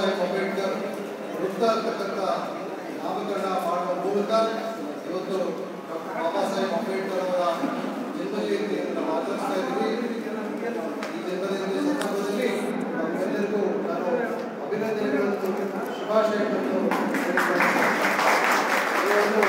ಸಾಹೇಬ್ ಅಂಬೇಡ್ಕರ್ ವೃತ್ತ ಅಂತಕ್ಕಂಥ ನಾಮಕರಣ ಮಾಡುವ ಮೂಲಕ ಇವತ್ತು ಡಾಕ್ಟರ್ ಬಾಬಾ ಸಾಹೇಬ್ ಅಂಬೇಡ್ಕರ್ ಅವರ ಜನ್ಮ ಜಯಂತಿಯನ್ನು ನಾವು ಆಚರಿಸ್ತಾ ಇದ್ದೀವಿ ಈ ಜನ್ಮದಿನದ ಸಂದರ್ಭದಲ್ಲಿ ನಮ್ಮೆಲ್ಲರಿಗೂ ನಾನು ಅಭಿನಂದನೆಗಳನ್ನು ಶುಭಾಶಯಗಳನ್ನು ಹೇಳಿಕೊಳ್ಳುತ್ತೇನೆ. ಈ ಒಂದು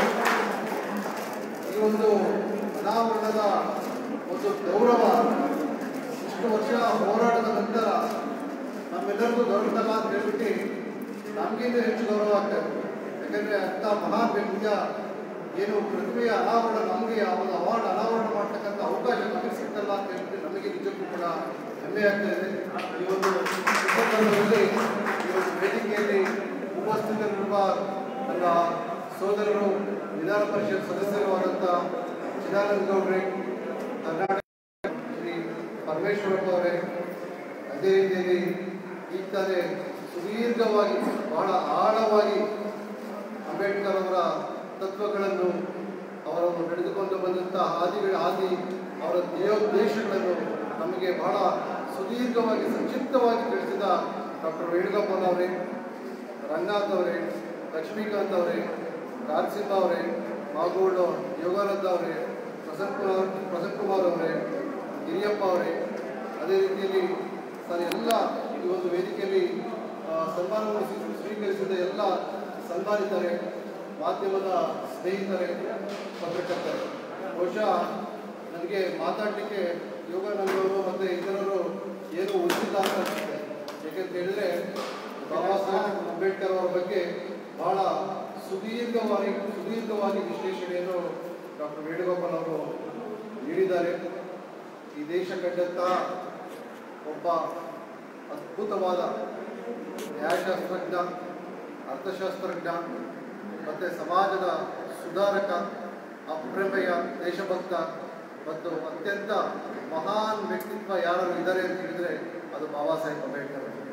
ಈ ಒಂದು ಅನಾವರಣದ ಒಂದು ಗೌರವ ಇಷ್ಟು ವರ್ಷ ಹೋರಾಟದ ನಂತರ ನಮ್ಮೆಲ್ಲರಿಗೂ ದೊರಕಲ್ಲ ಅಂತ ಹೇಳ್ಬಿಟ್ಟು ನಮಗಿಂತ ಹೆಚ್ಚು ಗೌರವ ಆಗ್ತಾ ಇದೆ ಯಾಕಂದ್ರೆ ಅಂತ ಮಹಾನ್ ವ್ಯಕ್ತಿಯ ಏನು ಪ್ರತಿಭೆಯ ಅನಾವರಣ ನಮಗೆ ಆ ಒಂದು ಅವಾರ್ಡ್ ಅನಾವರಣ ಮಾಡ್ತಕ್ಕಂಥ ಅವಕಾಶ ನಮಗೆ ಸಿಕ್ಕಲ್ಲ ಅಂತ ಹೇಳ್ಬಿಟ್ಟು ನಮಗೆ ನಿಜಕ್ಕೂ ಕೂಡ ಹೆಮ್ಮೆ ಆಗ್ತಾ ಇದೆ ಈ ಒಂದು ಸಂದರ್ಭದಲ್ಲಿ ಈ ಒಂದು ವೇದಿಕೆಯಲ್ಲಿ ಉಪಸ್ಥಿತರಿರುವ ನನ್ನ ಸೋದರರು ವಿಧಾನ ಪರಿಷತ್ ಸದಸ್ಯರು ಆದಂಥ ಚಿದಾನಂದ ಗೌಡ್ರೆ ಕರ್ನಾಟಕ ಶ್ರೀ ಪರಮೇಶ್ವರಪ್ಪ ಅವರೇ ಅದೇ ರೀತಿಯಲ್ಲಿ ಈಗ ತಾನೇ ಸುದೀರ್ಘವಾಗಿ ಬಹಳ ಆಳವಾಗಿ ಅಂಬೇಡ್ಕರ್ ಅವರ ತತ್ವಗಳನ್ನು ಅವರನ್ನು ನಡೆದುಕೊಂಡು ಬಂದಂಥ ಹಾದಿಗಳ ಹಾದಿ ಅವರ ಧ್ಯೇಯೋದ್ದೇಶಗಳನ್ನು ನಮಗೆ ಬಹಳ ಸುದೀರ್ಘವಾಗಿ ಸಂಕ್ಷಿಪ್ತವಾಗಿ ತಿಳಿಸಿದ ಡಾಕ್ಟರ್ ವೇಣುಗೋಪಾಲ್ ಅವರೇ ರಂಗನಾಥ್ ಅವರೇ ಲಕ್ಷ್ಮೀಕಾಂತ್ ಅವರೇ ರಾಜಸಿಂಹ ಅವರೇ ಮಾಗೋಲ್ಡ್ ಯೋಗಾನಂದ ಅವರೇ ಪ್ರಸನ್ನ ಕುಮಾರ್ ಪ್ರಸನ್ನ ಕುಮಾರ್ ಅವರೇ ಹಿರಿಯಪ್ಪ ಅವರೇ ಅದೇ ರೀತಿಯಲ್ಲಿ ಸರ್ ಎಲ್ಲ ಈ ಒಂದು ವೇದಿಕೆಯಲ್ಲಿ ಆ, ಸನ್ಮಾನವನ್ನು ಸ್ವೀ- ಸ್ವೀಕರಿಸಿದ ಎಲ್ಲ ಸನ್ಮಾನಿತರೆ ಮಾಧ್ಯಮದ ಸ್ನೇಹಿತರೆ ಪತ್ರಕರ್ತರೆ ಬಹುಶಃ ನನಗೆ ಮಾತಾಡಲಿಕ್ಕೆ ಯೋಗಾನಂದವರು ಮತ್ತು ಇತರರು ಏನೂ ಉಳಿಸಿಲ್ಲ ಅಂತ ಅನಿಸುತ್ತೆ ಏಕೆಂತ ಹೇಳಿದ್ರೆ ಬಾಬಾ ಸಾಹೇಬ್ ಅಂಬೇಡ್ಕರ್ ಅವರ ಬಗ್ಗೆ ಬಹಳ ಸುದೀರ್ಘವಾಗಿ ಸುದೀರ್ಘವಾಗಿ ವಿಶ್ಲೇಷಣೆಯನ್ನು ಡಾಕ್ಟರ್ ವೇಣುಗೋಪಾಲ್ ಅವರು ನೀಡಿದ್ದಾರೆ ಈ ದೇಶ ಕಂಡಂಥ ಒಬ್ಬ ಅದ್ಭುತವಾದ ನ್ಯಾಯಶಾಸ್ತ್ರಜ್ಞ ಅರ್ಥಶಾಸ್ತ್ರಜ್ಞ ಮತ್ತು ಸಮಾಜದ ಸುಧಾರಕ ಅಪ್ರಮೇಯ ದೇಶಭಕ್ತ ಮತ್ತು ಅತ್ಯಂತ ಮಹಾನ್ ವ್ಯಕ್ತಿತ್ವ ಯಾರು ಇದ್ದಾರೆ ಅಂತ ಹೇಳಿದ್ರೆ ಅದು ಬಾಬಾ ಸಾಹೇಬ್ ಅಂಬೇಡ್ಕರ್ ಅವರು.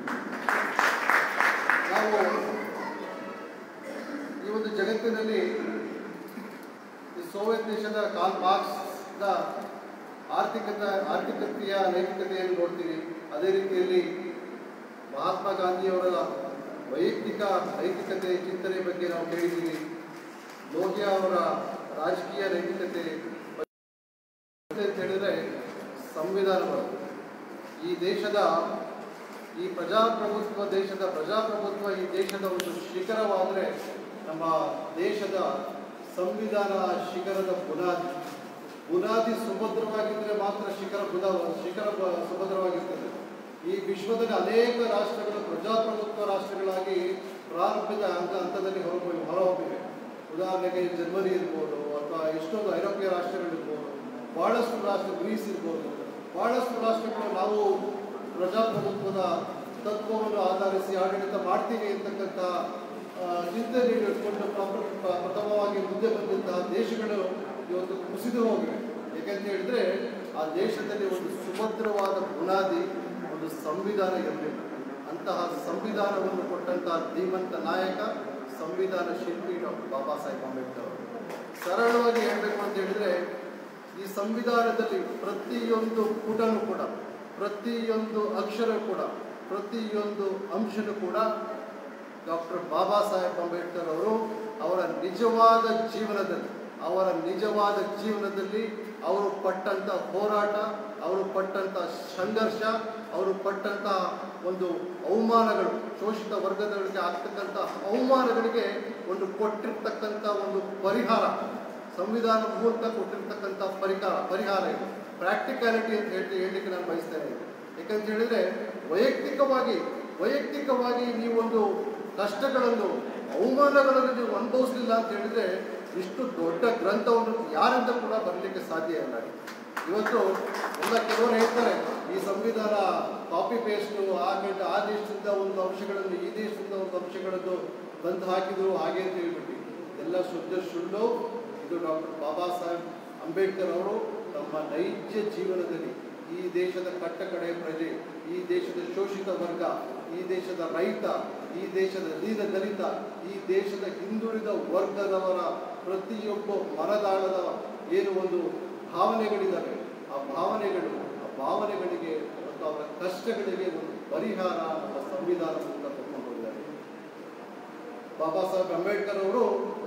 ನಾವು ಈ ಒಂದು ಜಗತ್ತಿನಲ್ಲಿ ಈ ಸೋವಿಯತ್ ದೇಶದ ಕಾಲ್ ಮಾರ್ಕ್ಸ್ನ ಆರ್ಥಿಕತೆ ಆರ್ಥಿಕತೆಯ ನೈತಿಕತೆಯನ್ನು ನೋಡ್ತೀವಿ ಅದೇ ರೀತಿಯಲ್ಲಿ ಮಹಾತ್ಮ ಗಾಂಧಿಯವರ ವೈಯಕ್ತಿಕ ನೈತಿಕತೆ ಚಿಂತನೆ ಬಗ್ಗೆ ನಾವು ಕೇಳಿದ್ದೀವಿ ಲೋಹಿಯಾ ಅವರ ರಾಜಕೀಯ ನೈತಿಕತೆ ಬಗ್ಗೆ ಅಂತ ಹೇಳಿದ್ರೆ ಸಂವಿಧಾನಗಳು ಈ ದೇಶದ ಈ ಪ್ರಜಾಪ್ರಭುತ್ವ ದೇಶದ ಪ್ರಜಾಪ್ರಭುತ್ವ ಈ ದೇಶದ ಒಂದು ಶಿಖರವಾದರೆ ನಮ್ಮ ದೇಶದ ಸಂವಿಧಾನ ಶಿಖರದ ಬುನಾದಿ ಬುನಾದಿ ಸುಭದ್ರವಾಗಿದ್ದರೆ ಮಾತ್ರ ಶಿಖರ ಬುಧ ಶಿಖರ ಬ- ಸುಭದ್ರವಾಗಿರ್ತದೆ ಈ ವಿಶ್ವದಲ್ಲಿ ಅನೇಕ ರಾಷ್ಟ್ರಗಳು ಪ್ರಜಾಪ್ರಭುತ್ವ ರಾಷ್ಟ್ರಗಳಾಗಿ ಪ್ರಾರಂಭದ ಹಂತ ಹಂತದಲ್ಲಿ ಹೊರ ಹೊರಹೊಮ್ಮಿವೆ ಉದಾಹರಣೆಗೆ ಜರ್ಮನಿ ಇರ್ಬೋದು ಅಥವಾ ಎಷ್ಟೊಂದು ಐರೋಪ್ಯ ರಾಷ್ಟ್ರಗಳಿರ್ಬೋದು ಬಹಳಷ್ಟು ರಾಷ್ಟ್ರ ಗ್ರೀಸ್ ಇರ್ಬೋದು ಬಹಳಷ್ಟು ರಾಷ್ಟ್ರಗಳು ನಾವು ಪ್ರಜಾಪ್ರಭುತ್ವದ ತತ್ವವನ್ನು ಆಧರಿಸಿ ಆಡಳಿತ ಮಾಡ್ತೀವಿ ಅಂತಕ್ಕಂಥ ಆ, ಚಿಂತನೆ ಇಟ್ಕೊಂಡು ಪ್ರ- ಪ್ರ- ಪ್ರಥಮವಾಗಿ ಮುಂದೆ ಬಂದಂತಹ ದೇಶಗಳು ಇವತ್ತು ಕುಸಿದು ಹೋಗಿವೆ ಯಾಕಂತ ಹೇಳಿದ್ರೆ ಆ ದೇಶದಲ್ಲಿ ಒಂದು ಸುಭದ್ರವಾದ ಬುನಾದಿ ಒಂದು ಸಂವಿಧಾನ ಇರಬೇಕು ಅಂತಹ ಸಂವಿಧಾನವನ್ನು ಕೊಟ್ಟಂತಹ ಧೀಮಂತ ನಾಯಕ ಸಂವಿಧಾನ ಶಿಲ್ಪಿ ಡಾಕ್ಟರ್ ಬಾಬಾ ಸಾಹೇಬ್ ಅಂಬೇಡ್ಕರ್ ಅವರು ಸರಳವಾಗಿ ಹೇಳಬೇಕು ಅಂತ ಹೇಳಿದ್ರೆ ಈ ಸಂವಿಧಾನದಲ್ಲಿ ಪ್ರತಿಯೊಂದು ಪುಟನೂ ಕೂಡ ಪ್ರತಿಯೊಂದು ಅಕ್ಷರ ಕೂಡ ಪ್ರತಿಯೊಂದು ಅಂಶನೂ ಕೂಡ ಡಾಕ್ಟರ್ ಬಾಬಾ ಸಾಹೇಬ್ ಅಂಬೇಡ್ಕರ್ ಅವರು ಅವರ ನಿಜವಾದ ಜೀವನದಲ್ಲಿ ಅವರ ನಿಜವಾದ ಜೀವನದಲ್ಲಿ ಅವರು ಪಟ್ಟಂಥ ಹೋರಾಟ ಅವರು ಪಟ್ಟಂಥ ಸಂಘರ್ಷ ಅವರು ಪಟ್ಟಂಥ ಒಂದು ಅವಮಾನಗಳು ಶೋಷಿತ ವರ್ಗದವರಿಗೆ ಆಗ್ತಕ್ಕಂಥ ಅವಮಾನಗಳಿಗೆ ಒಂದು ಕೊಟ್ಟಿರ್ತಕ್ಕಂಥ ಒಂದು ಪರಿಹಾರ ಸಂವಿಧಾನ ಮೂಲಕ ಕೊಟ್ಟಿರ್ತಕ್ಕಂಥ ಪರಿಹಾರ ಪರಿಹಾರ ಇದು ಪ್ರಾಕ್ಟಿಕಾಲಿಟಿ ಅಂತ ಹೇಳಿ ಹೇಳಲಿಕ್ಕೆ ನಾನು ಬಯಸ್ತೇನೆ ಯಾಕಂತ ಹೇಳಿದ್ರೆ ವೈಯಕ್ತಿಕವಾಗಿ ವೈಯಕ್ತಿಕವಾಗಿ ನೀವೊಂದು ಕಷ್ಟಗಳನ್ನು ಅವಮಾನಗಳನ್ನು ನೀವು ಅನುಭವಿಸಲಿಲ್ಲ ಅಂತ ಹೇಳಿದ್ರೆ ಇಷ್ಟು ದೊಡ್ಡ ಗ್ರಂಥವನ್ನು ಯಾರಿಂದ ಕೂಡ ಬರಲಿಕ್ಕೆ ಸಾಧ್ಯ ಇಲ್ಲ ಇವತ್ತು ಎಲ್ಲ ಕೆಲವರು ಹೇಳ್ತಾರೆ ಈ ಸಂವಿಧಾನ ಕಾಪಿ ಪೇಸ್ಟು ಆ ಗಂಟೆ ಆ ದೇಶದಿಂದ ಒಂದು ಅಂಶಗಳನ್ನು ಈ ದೇಶದಿಂದ ಒಂದು ಅಂಶಗಳನ್ನು ಬಂದು ಹಾಕಿದ್ರು ಹಾಗೆ ಅಂತ ಹೇಳ್ಬಿಟ್ಟು ಎಲ್ಲ ಶುದ್ಧ ಸುಳ್ಳು ಇದು ಡಾಕ್ಟರ್ ಬಾಬಾ ಸಾಹೇಬ್ ಅಂಬೇಡ್ಕರ್ ಅವರು ತಮ್ಮ ನೈಜ ಜೀವನದಲ್ಲಿ ಈ ದೇಶದ ಕಟ್ಟಕಡೆ ಪ್ರಜೆ ಈ ದೇಶದ ಶೋಷಿತ ವರ್ಗ ಈ ದೇಶದ ರೈತ ಈ ದೇಶದ ದೀನ ದಲಿತ ಈ ದೇಶದ ಹಿಂದುಳಿದ ವರ್ಗದವರ ಪ್ರತಿಯೊಬ್ಬ ಮನದಾಳದ ಏನು ಒಂದು ಭಾವನೆಗಳಿದ್ದಾವೆ ಆ ಭಾವನೆಗಳು ಆ ಭಾವನೆಗಳಿಗೆ ಮತ್ತು ಅವರ ಕಷ್ಟಗಳಿಗೆ ಒಂದು ಪರಿಹಾರ ನಮ್ಮ ಸಂವಿಧಾನದಿಂದ ತಗೊಂಡು ಹೋಗಿದ್ದಾರೆ ಬಾಬಾ ಸಾಹೇಬ್ ಅಂಬೇಡ್ಕರ್ ಅವರು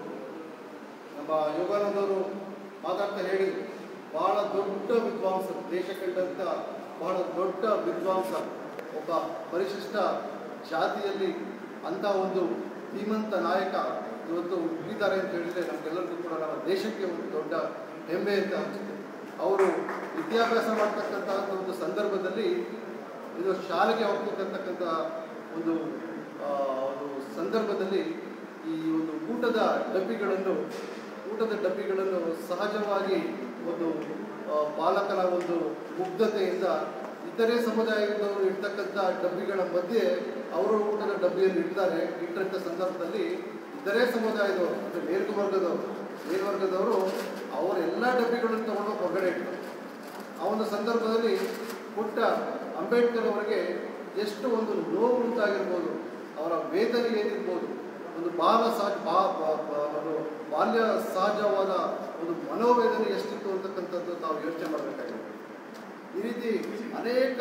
ನಮ್ಮ ಯೋಗಾನಂದ ಅವರು ಮಾತಾಡ್ತಾ ಹೇಳಿದರು ಬಹಳ ದೊಡ್ಡ ವಿದ್ವಾಂಸರು ದೇಶ ಕಂಡಂಥ ಬಹಳ ದೊಡ್ಡ ವಿದ್ವಾಂಸ ಒಬ್ಬ ಪರಿಶಿಷ್ಟ ಜಾತಿಯಲ್ಲಿ ಅಂಥ ಒಂದು ಧೀಮಂತ ನಾಯಕ ಇವತ್ತು ಇದ್ದಾರೆ ಅಂತ ಹೇಳಿದರೆ ನಮಗೆಲ್ಲರಿಗೂ ಕೂಡ ನಮ್ಮ ದೇಶಕ್ಕೆ ಒಂದು ದೊಡ್ಡ ಹೆಮ್ಮೆ ಅಂತ ಅನಿಸುತ್ತೆ ಅವರು ವಿದ್ಯಾಭ್ಯಾಸ ಮಾಡ್ತಕ್ಕಂಥ ಒಂದು ಸಂದರ್ಭದಲ್ಲಿ ಇದು ಶಾಲೆಗೆ ಹೋಗ್ತಿರ್ತಕ್ಕಂಥ ಒಂದು ಆ, ಒಂದು ಸಂದರ್ಭದಲ್ಲಿ ಈ ಒಂದು ಊಟದ ಡಬ್ಬಿಗಳನ್ನು ಊಟದ ಡಬ್ಬಿಗಳನ್ನು ಸಹಜವಾಗಿ ಒಂದು ಆ, ಪಾಲಕನ ಒಂದು ಮುಗ್ಧತೆಯಿಂದ ಇತರೆ ಸಮುದಾಯದವರು ಇರ್ತಕ್ಕಂಥ ಡಬ್ಬಿಗಳ ಮಧ್ಯೆ ಅವರು ಊಟದ ಡಬ್ಬಿಯನ್ನು ಇಡ್ತಾರೆ ಇಟ್ಟಂಥ ಸಂದರ್ಭದಲ್ಲಿ ಇತರೆ ಸಮುದಾಯದವರು ಅಂದರೆ ಮೇಲ್ವರ್ಗದವರು ಮೇಲ್ವರ್ಗದವರು ಅವರ ಎಲ್ಲ ಡಬ್ಬಿಗಳನ್ನು ತಗೊಂಡು ಹೊರಗಡೆ ಇಡ್ತಾರೆ ಆ ಒಂದು ಸಂದರ್ಭದಲ್ಲಿ ಪುಟ್ಟ ಅಂಬೇಡ್ಕರ್ ಅವರಿಗೆ ಎಷ್ಟು ಒಂದು ನೋವು ಉಂಟಾಗಿರ್ಬೋದು ಅವರ ವೇದನೆ ಏನಿರ್ಬೋದು ಒಂದು ಬಾಲ ಸಹಜ ಬಾ ಬಾ- ಬಾ- ಒಂದು ಬಾಲ್ಯ ಸಹಜವಾದ ಒಂದು ಮನೋವೇದನೆ ಎಷ್ಟಿತ್ತು ಅಂತಕ್ಕಂಥದ್ದು ತಾವು ಯೋಚನೆ ಮಾಡಬೇಕಾಗಿದೆ ಈ ರೀತಿ ಅನೇಕ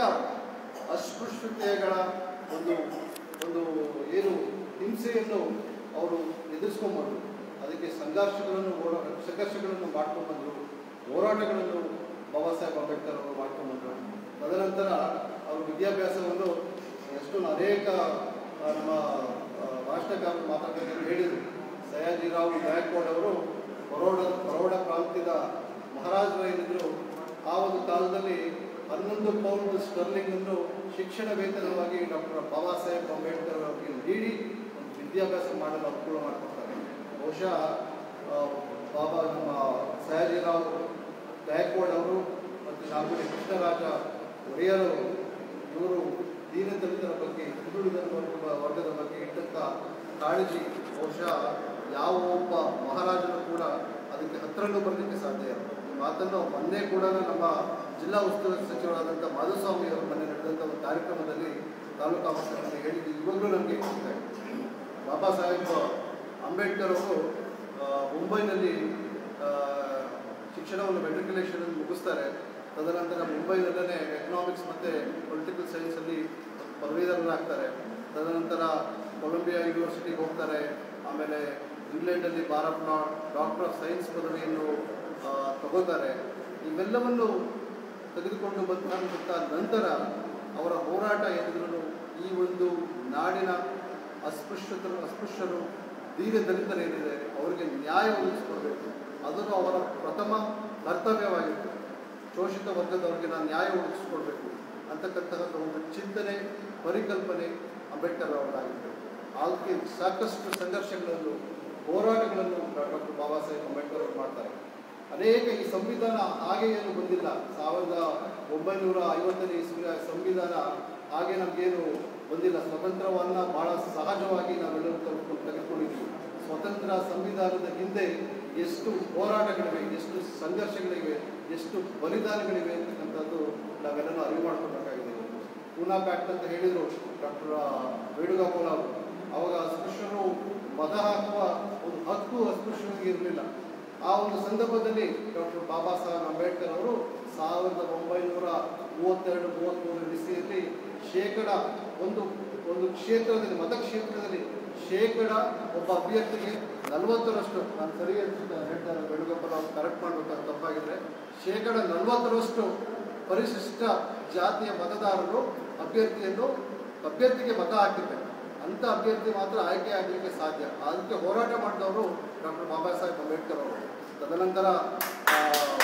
ಅಸ್ಪೃಶ್ಯತೆಗಳ ಒಂದು ಒಂದು ಏನು ಹಿಂಸೆಯನ್ನು ಅವರು ಎದುರಿಸ್ಕೊಂಡ್ಬಂದರು ಅದಕ್ಕೆ ಸಂಘರ್ಷಗಳನ್ನು ಹೋರಾ ಸಂಘರ್ಷಗಳನ್ನು ಮಾಡ್ಕೊಂಡ್ಬಂದರು ಹೋರಾಟಗಳನ್ನು ಬಾಬಾ ಸಾಹೇಬ್ ಅಂಬೇಡ್ಕರ್ ಅವರು ಮಾಡ್ಕೊಂಡ್ಬಂದರು ತದನಂತರ ಅವರು ವಿದ್ಯಾಭ್ಯಾಸವನ್ನು ಎಷ್ಟೊಂದು ಅನೇಕ ಆ, ನಮ್ಮ ಆ, ರಾಷ್ಟ್ರಕಾರರು ಮಾತಾಡ್ತಾರೆ ಹೇಳಿದರು ಸಯಾಜಿರಾವ್ ಗಾಯಕ್ವಾಡ್ ಅವರು ಬರೋಡ ಬರೋಡ ಪ್ರಾಂತ್ಯದ ಮಹಾರಾಜರು ಏನಿದ್ರು ಆ ಒಂದು ಕಾಲದಲ್ಲಿ ಹನ್ನೊಂದು ಪೌಂಡ್ ಸ್ಟರ್ಲಿಂಗ್ ಅನ್ನು ಶಿಕ್ಷಣ ವೇತನವಾಗಿ ಡಾಕ್ಟರ್ ಬಾಬಾ ಸಾಹೇಬ್ ಅಂಬೇಡ್ಕರ್ ಅವರಿಗೆ ನೀಡಿ ಒಂದು ವಿದ್ಯಾಭ್ಯಾಸ ಮಾಡಲು ಅನುಕೂಲ ಮಾಡಿಕೊಡ್ತಾರೆ ಬಹುಶಃ ಆ, ಬಾಬಾ ನಮ್ಮ ಸಯಾಜಿರಾವ್ ಗಾಯಕ್ವಾಡ್ ಅವರು ಮತ್ತು ನಾಲ್ಕು ಕೃಷ್ಣರಾಜ ಒಡೆಯರ್ ಅವರು ಇವರು ದೀನದಲಿತರ ಬಗ್ಗೆ ಹಿಂದುಳಿದ ವರ್ಗ ವರ್ಗದ ಬಗ್ಗೆ ಇಟ್ಟಂಥ ಕಾಳಜಿ ಬಹುಶಃ ಯಾವ ಒಬ್ಬ ಮಹಾರಾಜನು ಕೂಡ ಅದಕ್ಕೆ ಹತ್ರನೂ ಬರಲಿಕ್ಕೆ ಸಾಧ್ಯ ಇಲ್ಲ ಈ ಮಾತನ್ನು ಮೊನ್ನೆ ಕೂಡ ನಮ್ಮ ಜಿಲ್ಲಾ ಉಸ್ತುವಾರಿ ಸಚಿವರಾದಂಥ ಮಾಧುಸ್ವಾಮಿ ಅವರ ಮನೆ ನಡೆದಂಥ ಒಂದು ಕಾರ್ಯಕ್ರಮದಲ್ಲಿ ತಾಲೂಕು ಆಫೀಸರಲ್ಲಿ ಹೇಳಿದ್ದು ಇವಾಗಲೂ ನಮಗೆ ಗೊತ್ತಾಗಿದೆ ಬಾಬಾ ಸಾಹೇಬ್ ಅಂಬೇಡ್ಕರ್ ಅವರು ಆ, ಮುಂಬೈನಲ್ಲಿ ಆ, ಶಿಕ್ಷಣವನ್ನು ಮೆಟ್ರಿಕ್ಯುಲೇಷನ್ ಮುಗಿಸ್ತಾರೆ ತದನಂತರ ಮುಂಬೈನಲ್ಲೇ ಎಕನಾಮಿಕ್ಸ್ ಮತ್ತು ಪೊಲಿಟಿಕಲ್ ಸೈನ್ಸಲ್ಲಿ ಪದವೀಧರರಾಗ್ತಾರೆ ತದನಂತರ ಕೊಲಂಬಿಯಾ ಯೂನಿವರ್ಸಿಟಿಗೆ ಹೋಗ್ತಾರೆ ಆಮೇಲೆ ಇಂಗ್ಲೆಂಡಲ್ಲಿ ಭಾರತ ಡಾಕ್ಟರ್ ಆಫ್ ಸೈನ್ಸ್ ಪದವಿಯನ್ನು ಆ, ತಗೋತಾರೆ ಇವೆಲ್ಲವನ್ನು ತೆಗೆದುಕೊಂಡು ಬಂದಂಥ ನಂತರ ಅವರ ಹೋರಾಟ ಏನಿದ್ರು ಈ ಒಂದು ನಾಡಿನ ಅಸ್ಪೃಶ್ಯತರು ಅಸ್ಪೃಶ್ಯರು ದೀನ ದಲಿತರೇನಿದೆ ಅವರಿಗೆ ನ್ಯಾಯ ಒದಗಿಸ್ಕೊಡ್ಬೇಕು ಅದನ್ನು ಅವರ ಪ್ರಥಮ ಕರ್ತವ್ಯವಾಗಿತ್ತು ಶೋಷಿತ ವರ್ಗದವರಿಗೆ ನಾನು ನ್ಯಾಯ ಒದಗಿಸ್ಕೊಡ್ಬೇಕು ಅಂತಕ್ಕಂತಹ ಒಂದು ಚಿಂತನೆ ಪರಿಕಲ್ಪನೆ ಅಂಬೇಡ್ಕರ್ ಅವರಾಗಿತ್ತು ಅದಕ್ಕೆ ಸಾಕಷ್ಟು ಸಂಘರ್ಷಗಳನ್ನು ಹೋರಾಟಗಳನ್ನು ಡಾಕ್ಟರ್ ಬಾಬಾ ಸಾಹೇಬ್ ಅಂಬೇಡ್ಕರ್ ಅವರು ಮಾಡ್ತಾರೆ ಅನೇಕ ಈ ಸಂವಿಧಾನ ಹಾಗೆ ಏನು ಬಂದಿಲ್ಲ ಸಾವಿರದ ಒಂಬೈನೂರ ಐವತ್ತನೇ ಇಸ್ವಿಯ ಸಂವಿಧಾನ ಹಾಗೆ ನಮಗೇನು ಬಂದಿಲ್ಲ ಸ್ವತಂತ್ರವನ್ನು ಬಹಳ ಸಹಜವಾಗಿ ನಾವೆಲ್ಲರೂ ತೆಗೆದುಕೊಂಡು ತೆಗೆದುಕೊಂಡಿದ್ದೀವಿ ಸ್ವತಂತ್ರ ಸಂವಿಧಾನದ ಹಿಂದೆ ಎಷ್ಟು ಹೋರಾಟಗಳಿವೆ ಎಷ್ಟು ಸಂಘರ್ಷಗಳಿವೆ ಎಷ್ಟು ಬಲಿದಾನಗಳಿವೆ ಅಂತಕ್ಕಂಥದ್ದು ನಾವೆಲ್ಲರೂ ಅರಿವು ಮಾಡ್ಕೊಳ್ಬೇಕಾಗಿದೆ ಪೂನಾ ಪ್ಯಾಕ್ಟ್ ಅಂತ ಹೇಳಿದರು ಡಾಕ್ಟರ್ ವೇಣುಗೋಪಾಲ್ ಅವರು ಅವಾಗ ಅಸ್ಪೃಶ್ಯರು ಮತ ಹಾಕುವ ಒಂದು ಹಕ್ಕು ಅಸ್ಪೃಶ್ಯರಿಗೆ ಇರಲಿಲ್ಲ ಆ ಒಂದು ಸಂದರ್ಭದಲ್ಲಿ ಡಾಕ್ಟರ್ ಬಾಬಾ ಸಾಹೇಬ್ ಅಂಬೇಡ್ಕರ್ ಅವರು ಸಾವಿರದ ಒಂಬೈನೂರ ಮೂವತ್ತೆರಡು ಮೂವತ್ತ್ಮೂರು ಇಸ್ವಿಯಲ್ಲಿ ಶೇಕಡ ಒಂದು ಒಂದು ಕ್ಷೇತ್ರದಲ್ಲಿ ಮತಕ್ಷೇತ್ರದಲ್ಲಿ ಶೇಕಡ ಒಬ್ಬ ಅಭ್ಯರ್ಥಿಗೆ ನಲವತ್ತರಷ್ಟು ನಾನು ಸರಿ ಅಂತ ಹೇಳ್ತಾರೆ ವೇಣುಗೋಪಾಲ್ ಅವರು ಕರೆಕ್ಟ್ ಮಾಡಬೇಕಾದ್ರೆ ತಪ್ಪಾಗಿದ್ರೆ ಶೇಕಡ ನಲವತ್ತರಷ್ಟು ಪರಿಶಿಷ್ಟ ಜಾತಿಯ ಮತದಾರರು ಅಭ್ಯರ್ಥಿಯನ್ನು ಅಭ್ಯರ್ಥಿಗೆ ಮತ ಹಾಕಿದ್ದಾರೆ ಅಂಥ ಅಭ್ಯರ್ಥಿ ಮಾತ್ರ ಆಯ್ಕೆ ಆಗಲಿಕ್ಕೆ ಸಾಧ್ಯ ಅದಕ್ಕೆ ಹೋರಾಟ ಮಾಡಿದವರು ಡಾಕ್ಟರ್ ಬಾಬಾ ಸಾಹೇಬ್ ಅಂಬೇಡ್ಕರ್ ಅವರು ತದನಂತರ ಆ,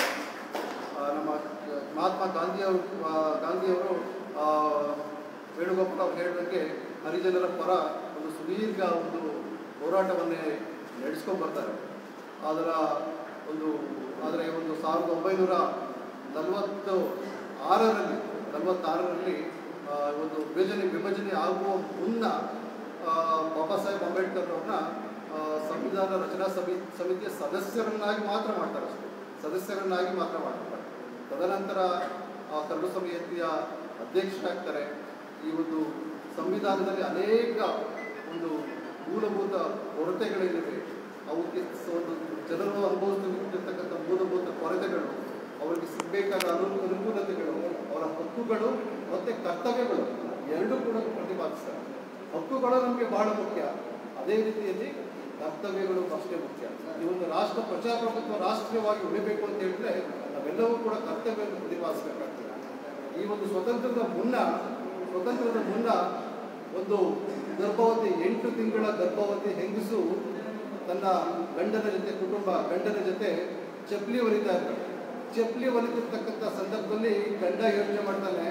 ಆ, ನಮ್ಮ ಮಹಾತ್ಮ ಗಾಂಧಿಯವರು ಆ, ಗಾಂಧಿಯವರು ಆ, ವೇಣುಗೋಪಾಲ್ ಅವರು ಹೇಳಿದಂಗೆ ಹರಿಜನರ ಪರ ಒಂದು ಸುದೀರ್ಘ ಒಂದು ಹೋರಾಟವನ್ನೇ ನಡೆಸ್ಕೊಂಡು ಬರ್ತಾರೆ ಅದರ ಒಂದು ಆದರೆ ಒಂದು ಸಾವಿರದ ಒಂಬೈನೂರ ನಲವತ್ತು ಆರರಲ್ಲಿ ನಲವತ್ತಾರರಲ್ಲಿ ಆ, ಒಂದು ವಿಭಜನೆ ವಿಭಜನೆ ಆಗುವ ಮುನ್ನ ಆ, ಬಾಬಾ ಸಾಹೇಬ್ ಅಂಬೇಡ್ಕರ್ ಅವ್ರನ್ನ ಆ, ಸಂವಿಧಾನ ರಚನಾ ಸಮಿ ಸಮಿತಿಯ ಸದಸ್ಯರನ್ನಾಗಿ ಮಾತ್ರ ಮಾಡ್ತಾರೆ ಅಷ್ಟೇ ಸದಸ್ಯರನ್ನಾಗಿ ಮಾತ್ರ ಮಾಡ್ತಾರೆ ತದನಂತರ ಆ ಕರಡು ಸಮಿತಿಯ ಅಧ್ಯಕ್ಷರಾಗ್ತಾರೆ ಈ ಒಂದು ಸಂವಿಧಾನದಲ್ಲಿ ಅನೇಕ ಒಂದು ಮೂಲಭೂತ ಕೊರತೆಗಳೇನಿವೆ ಅವಕ್ಕೆ ಸ- ಒಂದು ಜನರು ಅನುಭವಿಸುತ್ತಿರ್ತಕ್ಕಂಥ ಮೂಲಭೂತ ಕೊರತೆಗಳು ಅವರಿಗೆ ಸಿಗಬೇಕಾದ ಅನು ಅನುಕೂಲತೆಗಳು ಅವರ ಹಕ್ಕುಗಳು ಮತ್ತು ಕರ್ತವ್ಯಗಳು ಎರಡೂ ಕೂಡ ಪ್ರತಿಪಾದಿಸ್ತಾರೆ ಹಕ್ಕುಗಳು ನಮಗೆ ಬಹಳ ಮುಖ್ಯ ಅದೇ ರೀತಿಯಲ್ಲಿ ಕರ್ತವ್ಯಗಳು ಅಷ್ಟೇ ಮುಖ್ಯ ಈ ಒಂದು ರಾಷ್ಟ್ರ ಪ್ರಜಾಪ್ರಭುತ್ವ ರಾಷ್ಟ್ರೀಯವಾಗಿ ಉಳಿಬೇಕು ಅಂತ ಹೇಳಿದ್ರೆ ನಾವೆಲ್ಲವೂ ಕೂಡ ಕರ್ತವ್ಯವನ್ನು ಪ್ರತಿಪಾದಿಸಬೇಕಾಗ್ತದೆ ಈ ಒಂದು ಸ್ವತಂತ್ರದ ಮುನ್ನ ಸ್ವತಂತ್ರದ ಮುನ್ನ ಒಂದು ಗರ್ಭವತಿ ಎಂಟು ತಿಂಗಳ ಗರ್ಭವತಿ ಹೆಂಗಸು ತನ್ನ ಗಂಡನ ಜೊತೆ ಕುಟುಂಬ ಗಂಡನ ಜೊತೆ ಚಪ್ಪಲಿ ಹೊಲಿತಾ ಇರ್ತಾರೆ ಚಪ್ಪಲಿ ಹೊಲಿತಿರ್ತಕ್ಕಂಥ ಸಂದರ್ಭದಲ್ಲಿ ಗಂಡ ಯೋಚನೆ ಮಾಡ್ತಾನೆ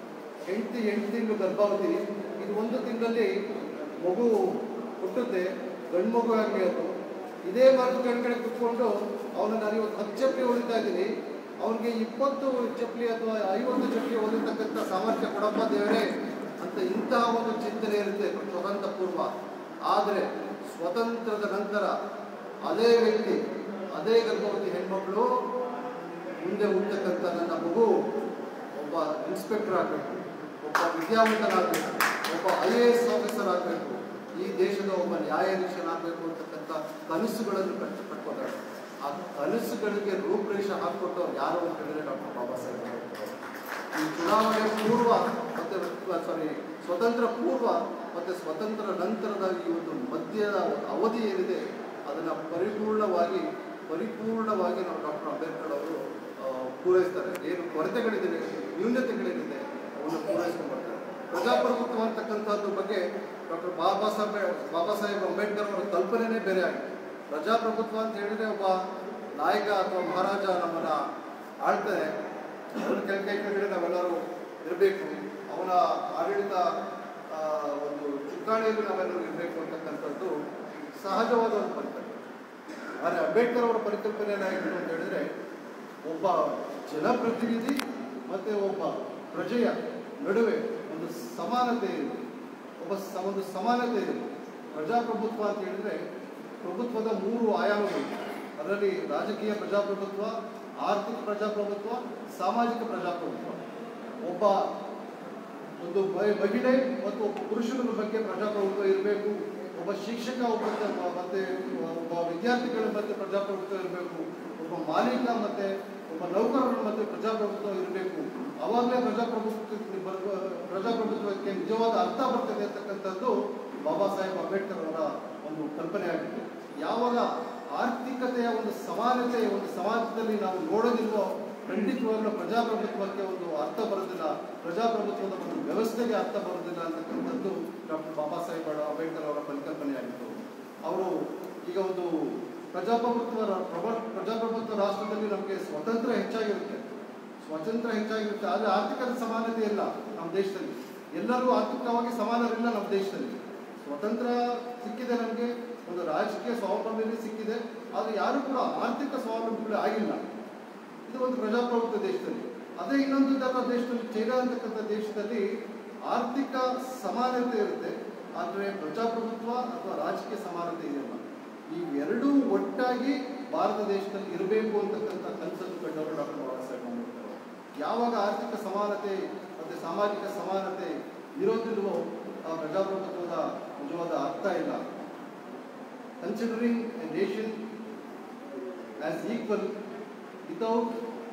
ಹೆಂಡತಿ ಎಂಟು ತಿಂಗಳು ಗರ್ಭವತಿ ಇದು ಒಂದು ತಿಂಗಳಲ್ಲಿ ಮಗು ಹುಟ್ಟುತ್ತೆ ಗಂಡು ಮಗು ಆಗಲಿ ಅದು ಇದೇ ಮರದ ಕೆಳಗಡೆ ಕುತ್ಕೊಂಡು ಅವನು ನಾನು ಇವತ್ತು ಹತ್ತು ಚಪ್ಪಲಿ ಹೊಲಿತಾ ಇದ್ದೀನಿ ಅವನಿಗೆ ಇಪ್ಪತ್ತು ಚಪ್ಪಲಿ ಅಥವಾ ಐವತ್ತು ಚಪ್ಪಲಿ ಹೊಲಿತಕ್ಕಂಥ ಸಾಮರ್ಥ್ಯ ಕೊಡಪ್ಪ ದೇವರೇ ಅಂತ ಇಂತಹ ಒಂದು ಚಿಂತನೆ ಇರುತ್ತೆ ಸ್ವತಂತ್ರ ಪೂರ್ವ ಆದರೆ ಸ್ವತಂತ್ರದ ನಂತರ ಅದೇ ವ್ಯಕ್ತಿ ಅದೇ ಗರ್ಭವತಿ ಹೆಣ್ಮಕ್ಳು ಮುಂದೆ ಹುಟ್ಟತಕ್ಕಂಥ ನನ್ನ ಮಗು ಒಬ್ಬ ಇನ್ಸ್ಪೆಕ್ಟರ್ ಆಗಬೇಕು ಒಬ್ಬ ವಿದ್ಯಾವಂತನಾಗಬೇಕು ಒಬ್ಬ ಐ ಎ ಎಸ್ ಆಫೀಸರ್ ಆಗಬೇಕು ಈ ದೇಶದ ಒಬ್ಬ ನ್ಯಾಯಾಧೀಶನಾಗಬೇಕು ಅಂತಕ್ಕಂಥ ಕನಸುಗಳನ್ನು ಕಟ್ಟಿ ಕಟ್ಕೊತಾರೆ ಆ ಕನಸುಗಳಿಗೆ ರೂಪರೇಷೆ ಹಾಕ್ಕೊಟ್ಟವ್ರು ಯಾರು ಅಂತ ಹೇಳಿದ್ರೆ ಡಾಕ್ಟರ್ ಬಾಬಾ ಸಾಹೇಬ್ ಅಂಬೇಡ್ಕರ್ ಅವರು. ಈ ಚುನಾವಣೆ ಪೂರ್ವ ಮತ್ತು ಸಾರಿ ಸ್ವತಂತ್ರ ಪೂರ್ವ ಮತ್ತು ಸ್ವತಂತ್ರ ನಂತರದ ಈ ಒಂದು ಮಧ್ಯದ ಒಂದು ಅವಧಿ ಏನಿದೆ ಅದನ್ನು ಪರಿಪೂರ್ಣವಾಗಿ ಪರಿಪೂರ್ಣವಾಗಿ ನಾವು ಡಾಕ್ಟರ್ ಅಂಬೇಡ್ಕರ್ ಅವರು ಆ, ಪೂರೈಸ್ತಾರೆ ಏನು ಕೊರತೆಗಳಿದೆ ನ್ಯೂನತೆಗಳೇನಿದೆ ಅವನ್ನು ಪೂರೈಸ್ಕೊಂಡು ಬರ್ತಾರೆ ಪ್ರಜಾಪ್ರಭುತ್ವ ಅಂತಕ್ಕಂಥದ್ದು ಬಗ್ಗೆ ಡಾಕ್ಟರ್ ಬಾಬಾ ಸಾಹೇಬ್ ಬಾಬಾ ಸಾಹೇಬ್ ಅಂಬೇಡ್ಕರ್ ಅವರ ಕಲ್ಪನೆನೇ ಬೇರೆ ಆಗಿದೆ ಪ್ರಜಾಪ್ರಭುತ್ವ ಅಂತ ಹೇಳಿದ್ರೆ ಒಬ್ಬ ನಾಯಕ ಅಥವಾ ಮಹಾರಾಜ ನಮ್ಮನ್ನ ಆಳ್ತಾರೆ ಅವನ ಕೆಳ ಕೈ ಕೆಳಗಡೆ ನಾವೆಲ್ಲರೂ ಇರಬೇಕು ಅವನ ಆಡಳಿತ ಆ, ಒಂದು ಚುಕ್ಕಾಣಿಯಲ್ಲಿ ನಾವೆಲ್ಲರೂ ಇರಬೇಕು ಅಂತಕ್ಕಂಥದ್ದು ಸಹಜವಾದ ಒಂದು ಪರಿಕಲ್ಪನೆ ಆದರೆ ಅಂಬೇಡ್ಕರ್ ಅವರ ಪರಿಕಲ್ಪನೆ ಏನಾಗಿತ್ತು ಅಂತ ಹೇಳಿದ್ರೆ ಒಬ್ಬ ಜನಪ್ರತಿನಿಧಿ ಮತ್ತು ಒಬ್ಬ ಪ್ರಜೆಯ ನಡುವೆ ಒಂದು ಸಮಾನತೆ ಇದೆ ಒಬ್ಬ ಸ ಒಂದು ಸಮಾನತೆ ಇದೆ ಪ್ರಜಾಪ್ರಭುತ್ವ ಅಂತ ಹೇಳಿದ್ರೆ ಪ್ರಭುತ್ವದ ಮೂರು ಆಯಾಮಗಳು ಅದರಲ್ಲಿ ರಾಜಕೀಯ ಪ್ರಜಾಪ್ರಭುತ್ವ ಆರ್ಥಿಕ ಪ್ರಜಾಪ್ರಭುತ್ವ ಸಾಮಾಜಿಕ ಪ್ರಜಾಪ್ರಭುತ್ವ ಒಬ್ಬ ಒಂದು ಮ- ಮಹಿಳೆ ಮತ್ತು ಒಬ್ಬ ಪುರುಷನ ಬಗ್ಗೆ ಪ್ರಜಾಪ್ರಭುತ್ವ ಇರಬೇಕು ಒಬ್ಬ ಶಿಕ್ಷಕ ಒಬ್ಬ ಮತ್ತೆ ಒಬ್ಬ ವಿದ್ಯಾರ್ಥಿಗಳ ಮಧ್ಯೆ ಪ್ರಜಾಪ್ರಭುತ್ವ ಇರಬೇಕು ಒಬ್ಬ ಮಾಲೀಕ ಮತ್ತೆ ಒಬ್ಬ ನೌಕರರ ಮಧ್ಯೆ ಪ್ರಜಾಪ್ರಭುತ್ವ ಇರಬೇಕು ಅವಾಗಲೇ ಪ್ರಜಾಪ್ರಭುತ್ವಕ್ಕೆ ಬರುವ ಪ್ರಜಾಪ್ರಭುತ್ವಕ್ಕೆ ನಿಜವಾದ ಅರ್ಥ ಬರ್ತದೆ ಅಂತಕ್ಕಂಥದ್ದು ಬಾಬಾ ಸಾಹೇಬ್ ಅಂಬೇಡ್ಕರ್ ಅವರ ಒಂದು ಕಲ್ಪನೆ ಆಗಿದೆ ಯಾವಾಗ ಆರ್ಥಿಕತೆಯ ಒಂದು ಸಮಾನತೆ ಒಂದು ಸಮಾಜದಲ್ಲಿ ನಾವು ನೋಡೋದಿಲ್ವೋ ಖಂಡಿತವಾಗ್ಲೂ ಪ್ರಜಾಪ್ರಭುತ್ವಕ್ಕೆ ಒಂದು ಅರ್ಥ ಬರೋದಿಲ್ಲ ಪ್ರಜಾಪ್ರಭುತ್ವದ ಒಂದು ವ್ಯವಸ್ಥೆಗೆ ಅರ್ಥ ಬರೋದಿಲ್ಲ ಅಂತಕ್ಕಂಥದ್ದು ಡಾಕ್ಟರ್ ಬಾಬಾ ಸಾಹೇಬ್ ಅಂಬೇಡ್ಕರ್ ಅವರ ಪರಿಕಲ್ಪನೆಯಾಗಿತ್ತು ಅವರು ಈಗ ಒಂದು ಪ್ರಜಾಪ್ರಭುತ್ವ ರ- ಪ್ರಭ- ಪ್ರಜಾಪ್ರಭುತ್ವ ರಾಷ್ಟ್ರದಲ್ಲಿ ನಮಗೆ ಸ್ವತಂತ್ರ ಹೆಚ್ಚಾಗಿರುತ್ತೆ ಸ್ವಾತಂತ್ರ್ಯ ಹೆಚ್ಚಾಗಿರುತ್ತೆ ಆದರೆ ಆರ್ಥಿಕ ಸಮಾನತೆ ಇಲ್ಲ ನಮ್ಮ ದೇಶದಲ್ಲಿ ಎಲ್ಲರೂ ಆರ್ಥಿಕವಾಗಿ ಸಮಾನರಿಲ್ಲ ನಮ್ಮ ದೇಶದಲ್ಲಿ ಸ್ವತಂತ್ರ ಸಿಕ್ಕಿದೆ ನಮಗೆ ಒಂದು ರಾಜಕೀಯ ಸ್ವಾವಲಂಬನೆ ಸಿಕ್ಕಿದೆ ಆದರೆ ಯಾರೂ ಕೂಡ ಆರ್ಥಿಕ ಸ್ವಾವಲಂಬಿಗಳು ಆಗಿಲ್ಲ ಇದು ಒಂದು ಪ್ರಜಾಪ್ರಭುತ್ವ ದೇಶದಲ್ಲಿ ಅದೇ ಇನ್ನೊಂದು ಥರ ದೇಶದಲ್ಲಿ ಚೈನಾ ಅಂತಕ್ಕಂಥ ದೇಶದಲ್ಲಿ ಆರ್ಥಿಕ ಸಮಾನತೆ ಇರುತ್ತೆ ಆದರೆ ಪ್ರಜಾಪ್ರಭುತ್ವ ಅಥವಾ ರಾಜಕೀಯ ಸಮಾನತೆ ಇದೆಯಲ್ಲ ಇವೆರಡೂ ಒಟ್ಟಾಗಿ ಭಾರತ ದೇಶದಲ್ಲಿ ಇರಬೇಕು ಅಂತಕ್ಕಂಥ ಕನಸನ್ನು ಕಂಡವರು ಡಾಕ್ಟರ್ ಬಾಬಾ ಸಾಹೇಬ್ ಅಂಬೇಡ್ಕರ್ ಅವರು. ಯಾವಾಗ ಆರ್ಥಿಕ ಸಮಾನತೆ ಮತ್ತು ಸಾಮಾಜಿಕ ಸಮಾನತೆ ಇರೋದಿಲ್ವೋ ಆ ಪ್ರಜಾಪ್ರಭುತ್ವದ ನಿಜವಾದ ಅರ್ಥ ಇಲ್ಲ considering a nation as equal without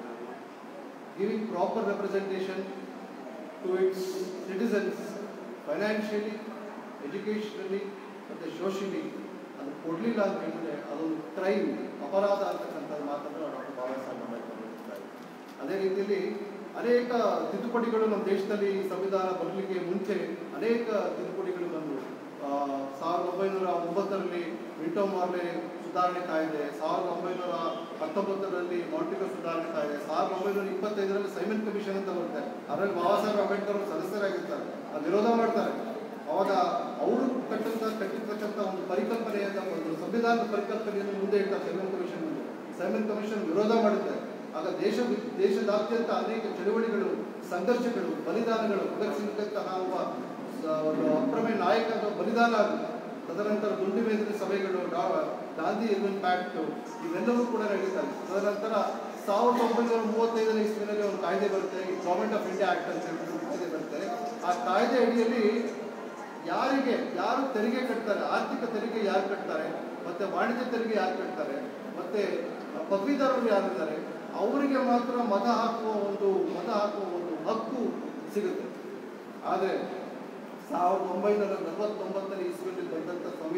giving proper representation to its citizens financially, educationally ಮತ್ತು ಸೋಷಿಯಲಿ ಅದು ಕೊಡಲಿಲ್ಲ ಅಂತ ಹೇಳಿದ್ರೆ ಅದೊಂದು ಕ್ರೈಮ್ ಅಪರಾಧ ಅಂತಕ್ಕಂಥದ್ದು ಮಾತನ್ನು ಡಾಕ್ಟರ್ ಬಾಬಾ ಸಾಹೇಬ್ ಅಂಬೇಡ್ಕರ್ ಹೇಳ್ತಾರೆ ಅದೇ ರೀತಿಯಲ್ಲಿ ಅನೇಕ ತಿದ್ದುಪಡಿಗಳು ನಮ್ಮ ದೇಶದಲ್ಲಿ ಸಂವಿಧಾನ ಬರಲಿಕ್ಕೆ ಮುಂಚೆ ಅನೇಕ ತಿದ್ದುಪಡಿಗಳು ಬಂದವು ಆ, ಸಾವಿರದ ಒಂಬೈನೂರ ಒಂಬತ್ತರಲ್ಲಿ ವಿಂಟೋ ಮಾರ್ಲೆ ಸುಧಾರಣೆ ಕಾಯ್ದೆ ಸಾವಿರದ ಒಂಬೈನೂರ ಹತ್ತೊಂಬತ್ತರಲ್ಲಿ ಮೌಂಟಿಕೋ ಸುಧಾರಣೆ ಕಾಯ್ದೆ ಸಾವಿರದ ಒಂಬೈನೂರ ಇಪ್ಪತ್ತೈದರಲ್ಲಿ ಸೈಮನ್ ಕಮಿಷನ್ ಅಂತ ಬರುತ್ತೆ ಅದರಲ್ಲಿ ಬಾಬಾ ಸಾಹೇಬ್ ಅಂಬೇಡ್ಕರ್ ಅವರು ಸದಸ್ಯರಾಗಿರ್ತಾರೆ ಅದು ವಿರೋಧ ಮಾಡ್ತಾರೆ ಅವಾಗ ಅವರು ಕಟ್ಟಂತ ಕಟ್ಟಿರ್ತಕ್ಕಂಥ ಒಂದು ಪರಿಕಲ್ಪನೆಯಾದ ಒಂದು ಸಂವಿಧಾನದ ಪರಿಕಲ್ಪನೆಯನ್ನು ಮುಂದೆ ಇಡ್ತಾರೆ ಸೈಮನ್ ಕಮಿಷನ್ ಮುಂದೆ ಸೈಮನ್ ಕಮಿಷನ್ ವಿರೋಧ ಮಾಡುತ್ತೆ ಆಗ ದೇಶ ದೇಶದಾದ್ಯಂತ ಅನೇಕ ಚಳುವಳಿಗಳು ಸಂಘರ್ಷಗಳು ಬಲಿದಾನಗಳು ಭಗತ್ ಸಿಂಗ್ದಂತಹ ಒಬ್ಬ ಸ- ಒಂದು ಅಪ್ರಮೇಯ ನಾಯಕದ ಬಲಿದಾನ ಆಗುತ್ತೆ ತದನಂತರ ದುಂಡು ಮೇದಿನ ಸಭೆಗಳು ಡಾ- ಗಾಂಧಿ ಇರ್ವಿನ್ ಪ್ಯಾಕ್ಟ್ ಇವೆಲ್ಲವೂ ಕೂಡ ನಡೀತಾರೆ ತದನಂತರ ಸಾವಿರದ ಒಂಬೈನೂರ ಮೂವತ್ತೈದನೇ ಇಸ್ವಿನಲ್ಲಿ ಒಂದು ಕಾಯ್ದೆ ಬರುತ್ತೆ ಈ ಗೌರ್ಮೆಂಟ್ ಆಫ್ ಇಂಡಿಯಾ ಆಕ್ಟ್ ಅಂತ ಹೇಳ್ಬಿಟ್ಟು ಕಾಯ್ದೆ ಬರುತ್ತೆ ಆ ಕಾಯ್ದೆ ಅಡಿಯಲ್ಲಿ ಯಾರಿಗೆ ಯಾರು ತೆರಿಗೆ ಕಟ್ತಾರೆ ಆರ್ಥಿಕ ತೆರಿಗೆ ಯಾರು ಕಟ್ತಾರೆ ಮತ್ತೆ ವಾಣಿಜ್ಯ ತೆರಿಗೆ ಯಾರು ಕಟ್ತಾರೆ ಮತ್ತೆ ಪದವೀಧರರು ಯಾರಿದ್ದಾರೆ ಅವರಿಗೆ ಮಾತ್ರ ಮತ ಹಾಕುವ ಒಂದು ಮತ ಹಾಕುವ ಒಂದು ಹಕ್ಕು ಸಿಗುತ್ತೆ ಆದರೆ ಸಾವಿರದ ಒಂಬೈನೂರ ನಲವತ್ತೊಂಬತ್ತನೇ ಇಸ್ವಿಯಲ್ಲಿ ಬಂದಂಥ ಸಂವಿಧಾನ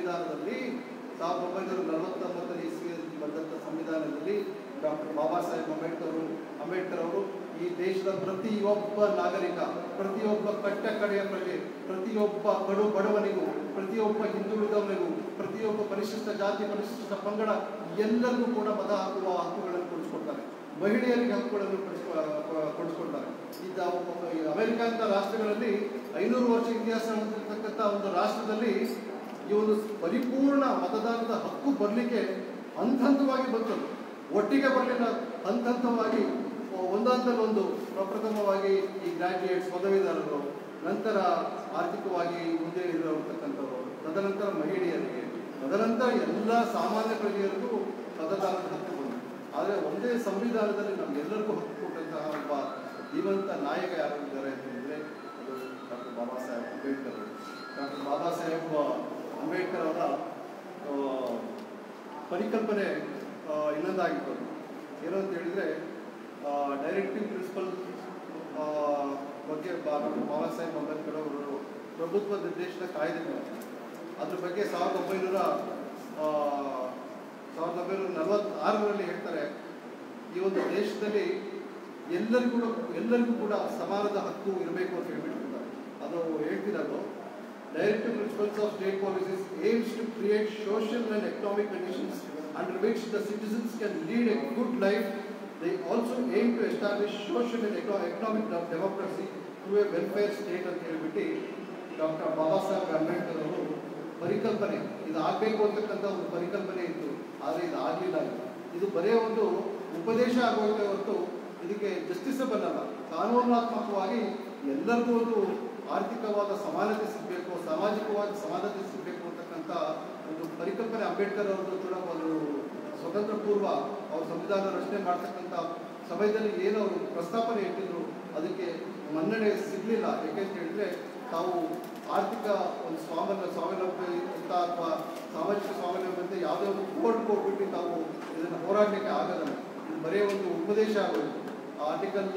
ಸಂವಿಧಾನದಲ್ಲಿ ಸಾವಿರದ ಒಂಬೈನೂರ ನಲವತ್ತೊಂಬತ್ತನೇ ಇಸ್ವಿಯಲ್ಲಿ ಬಂದಂಥ ಸಂವಿಧಾನದಲ್ಲಿ ಡಾಕ್ಟರ್ ಬಾಬಾ ಸಾಹೇಬ್ ಅಂಬೇಡ್ಕರ್ ಅವರು ಅಂಬೇಡ್ಕರ್ ಅವರು ಈ ದೇಶದ ಪ್ರತಿಯೊಬ್ಬ ನಾಗರಿಕ ಪ್ರತಿಯೊಬ್ಬ ಕಟ್ಟ ಕಡೆಯ ಪ್ರಜೆ ಪ್ರತಿಯೊಬ್ಬ ಕಡು ಬಡವನಿಗೂ ಪ್ರತಿಯೊಬ್ಬ ಹಿಂದುಳಿದವನಿಗೂ ಪ್ರತಿಯೊಬ್ಬ ಪರಿಶಿಷ್ಟ ಜಾತಿ ಪರಿಶಿಷ್ಟ ಪಂಗಡ ಎಲ್ಲರಿಗೂ ಕೂಡ ಮತ ಹಾಕುವ ಹಕ್ಕುಗಳನ್ನು ಕೊಡಿಸ್ಕೊಡ್ತಾರೆ ಮಹಿಳೆಯರಿಗೆ ಹಕ್ಕುಗಳನ್ನು ಕೊಡಿಸ್ಕೊ- ಕೊಡಿಸ್ಕೊಡ್ತಾರೆ ಇದ್ದ ಈ ಅಮೆರಿಕ ಅಂತ ರಾಷ್ಟ್ರಗಳಲ್ಲಿ ಐನೂರು ವರ್ಷ ಇತಿಹಾಸ ಹೊಂದಿರತಕ್ಕಂಥ ಒಂದು ರಾಷ್ಟ್ರದಲ್ಲಿ ಈ ಒಂದು ಪರಿಪೂರ್ಣ ಮತದಾನದ ಹಕ್ಕು ಬರಲಿಕ್ಕೆ ಹಂತ ಹಂತವಾಗಿ ಬಂತು ಒಟ್ಟಿಗೆ ಬರಲಿಲ್ಲ ಹಂತ ಹಂತವಾಗಿ ಒಂದೊಂದಲ್ಲಿ ಒಂದು ಪ್ರಪ್ರಥಮವಾಗಿ ಈ ಗ್ರಾಜ್ಯುಯೇಟ್ಸ್ ಪದವೀಧರರು ನಂತರ ಆರ್ಥಿಕವಾಗಿ ಮುಂದೆ ಇರತಕ್ಕಂಥವ್ರು ತದನಂತರ ಮಹಿಳೆಯರಿಗೆ ತದನಂತರ ಎಲ್ಲ ಸಾಮಾನ್ಯ ಪ್ರಜೆಯರಿಗೂ ಮತದಾನದ ಹಕ್ಕು ಬಂತು ಆದರೆ ಒಂದೇ ಸಂವಿಧಾನದಲ್ಲಿ ನಮ್ಗೆಲ್ಲರಿಗೂ ಹಕ್ಕು ಕೊಟ್ಟಂತಹ ಒಬ್ಬ ಜೀವಂತ ನಾಯಕ ಯಾರು ಇದ್ದಾರೆ ಅಂತಂದರೆ ಅದು ಡಾಕ್ಟರ್ ಬಾಬಾ ಸಾಹೇಬ್ ಅಂಬೇಡ್ಕರ್ ಅವರು ಡಾಕ್ಟರ್ ಬಾಬಾ ಸಾಹೇಬ್ ಅಂಬೇಡ್ಕರ್ ಅವರ ಆ, ಪರಿಕಲ್ಪನೆ ಆ, ಇನ್ನೊಂದಾಗಿತ್ತು ಏನು ಅಂತ ಹೇಳಿದರೆ ಡೈರೆಕ್ಟಿವ್ ಪ್ರಿನ್ಸಿಪಲ್ ಬಗ್ಗೆ ಬಾ- ಡಾಕ್ಟರ್ ಬಾಬಾ ಸಾಹೇಬ್ ಅಂಬೇಡ್ಕರ್ ಅವರು ಪ್ರಭುತ್ವ ನಿರ್ದೇಶನ ಕಾಯ್ದೆಗಳು ಅದ್ರ ಬಗ್ಗೆ ಸಾವಿರದ ಒಂಬೈನೂರ ಆ, ಸಾವಿರದ ಒಂಬೈನೂರ ನಲವತ್ತಾರರಲ್ಲಿ ಹೇಳ್ತಾರೆ ಈ ಒಂದು ದೇಶದಲ್ಲಿ ಎಲ್ಲರಿಗೂ ಎಲ್ಲರಿಗೂ ಕೂಡ ಸಮಾನದ ಹಕ್ಕು ಇರಬೇಕು ಅಂತ ಹೇಳ್ಬಿಟ್ಟಿರ್ತಾರೆ ಅದು ಹೇಳ್ತಿರೋದು directive principles of state policies aims to create social and economic conditions under which the citizens can lead a good life they also aim to establish social and economic democracy through a welfare state ಅಂತ ಹೇಳ್ಬಿಟ್ಟು doctor Baba Saheb Ambedkar ಅವರು ಪರಿಕಲ್ಪನೆ ಇದು ಆಗಬೇಕು ಅಂತಕ್ಕಂಥ ಒಂದು ಪರಿಕಲ್ಪನೆ ಇತ್ತು ಆದರೆ ಇದು ಆಗಲಿಲ್ಲ ಇದು ಬರೇ ಒಂದು ಉಪದೇಶ ಆಗೋದೇ ಹೊರತು ಇದಕ್ಕೆ ಜಸ್ಟಿಸಬಲ್ ಅಲ್ಲ ಕಾನೂನಾತ್ಮಕವಾಗಿ ಎಲ್ಲರಿಗೂ ಒಂದು ಆರ್ಥಿಕವಾದ ಸಮಾನತೆ ಸಿಗಬೇಕು ಸಾಮಾಜಿಕವಾದ ಸಮಾನತೆ ಸಿಗಬೇಕು ಅಂತಕ್ಕಂಥ ಒಂದು ಪರಿಕಲ್ಪನೆ ಅಂಬೇಡ್ಕರ್ ಅವರದ್ದು ಕೂಡ ಒಂದು ಸ್ವತಂತ್ರ ಪೂರ್ವ ಅವ್ರ ಸಂವಿಧಾನ ರಚನೆ ಮಾಡ್ತಕ್ಕಂಥ ಸಮಯದಲ್ಲಿ ಏನು ಅವರು ಪ್ರಸ್ತಾಪನೆ ಇಟ್ಟಿದ್ರು ಅದಕ್ಕೆ ಮನ್ನಣೆ ಸಿಗಲಿಲ್ಲ ಯಾಕೆಂತ ಹೇಳಿದ್ರೆ ತಾವು ಆರ್ಥಿಕ ಒಂದು ಸ್ವಾವಲ ಸ್ವಾವಲಂಬಿ ಅಂತ ಅಥವಾ ಸಾಮಾಜಿಕ ಸ್ವಾವಲಂಬಿ ಅಂತ ಯಾವುದೇ ಒಂದು ಕೋರ್ಟ್ ಕೊಟ್ಬಿಟ್ಟು ತಾವು ಇದನ್ನು ಹೋರಾಡಲಿಕ್ಕೆ ಆಗಲ್ಲ ಇದು ಬರೀ ಒಂದು ಉಪದೇಶ ಆಗೋದು ಆರ್ಟಿಕಲ್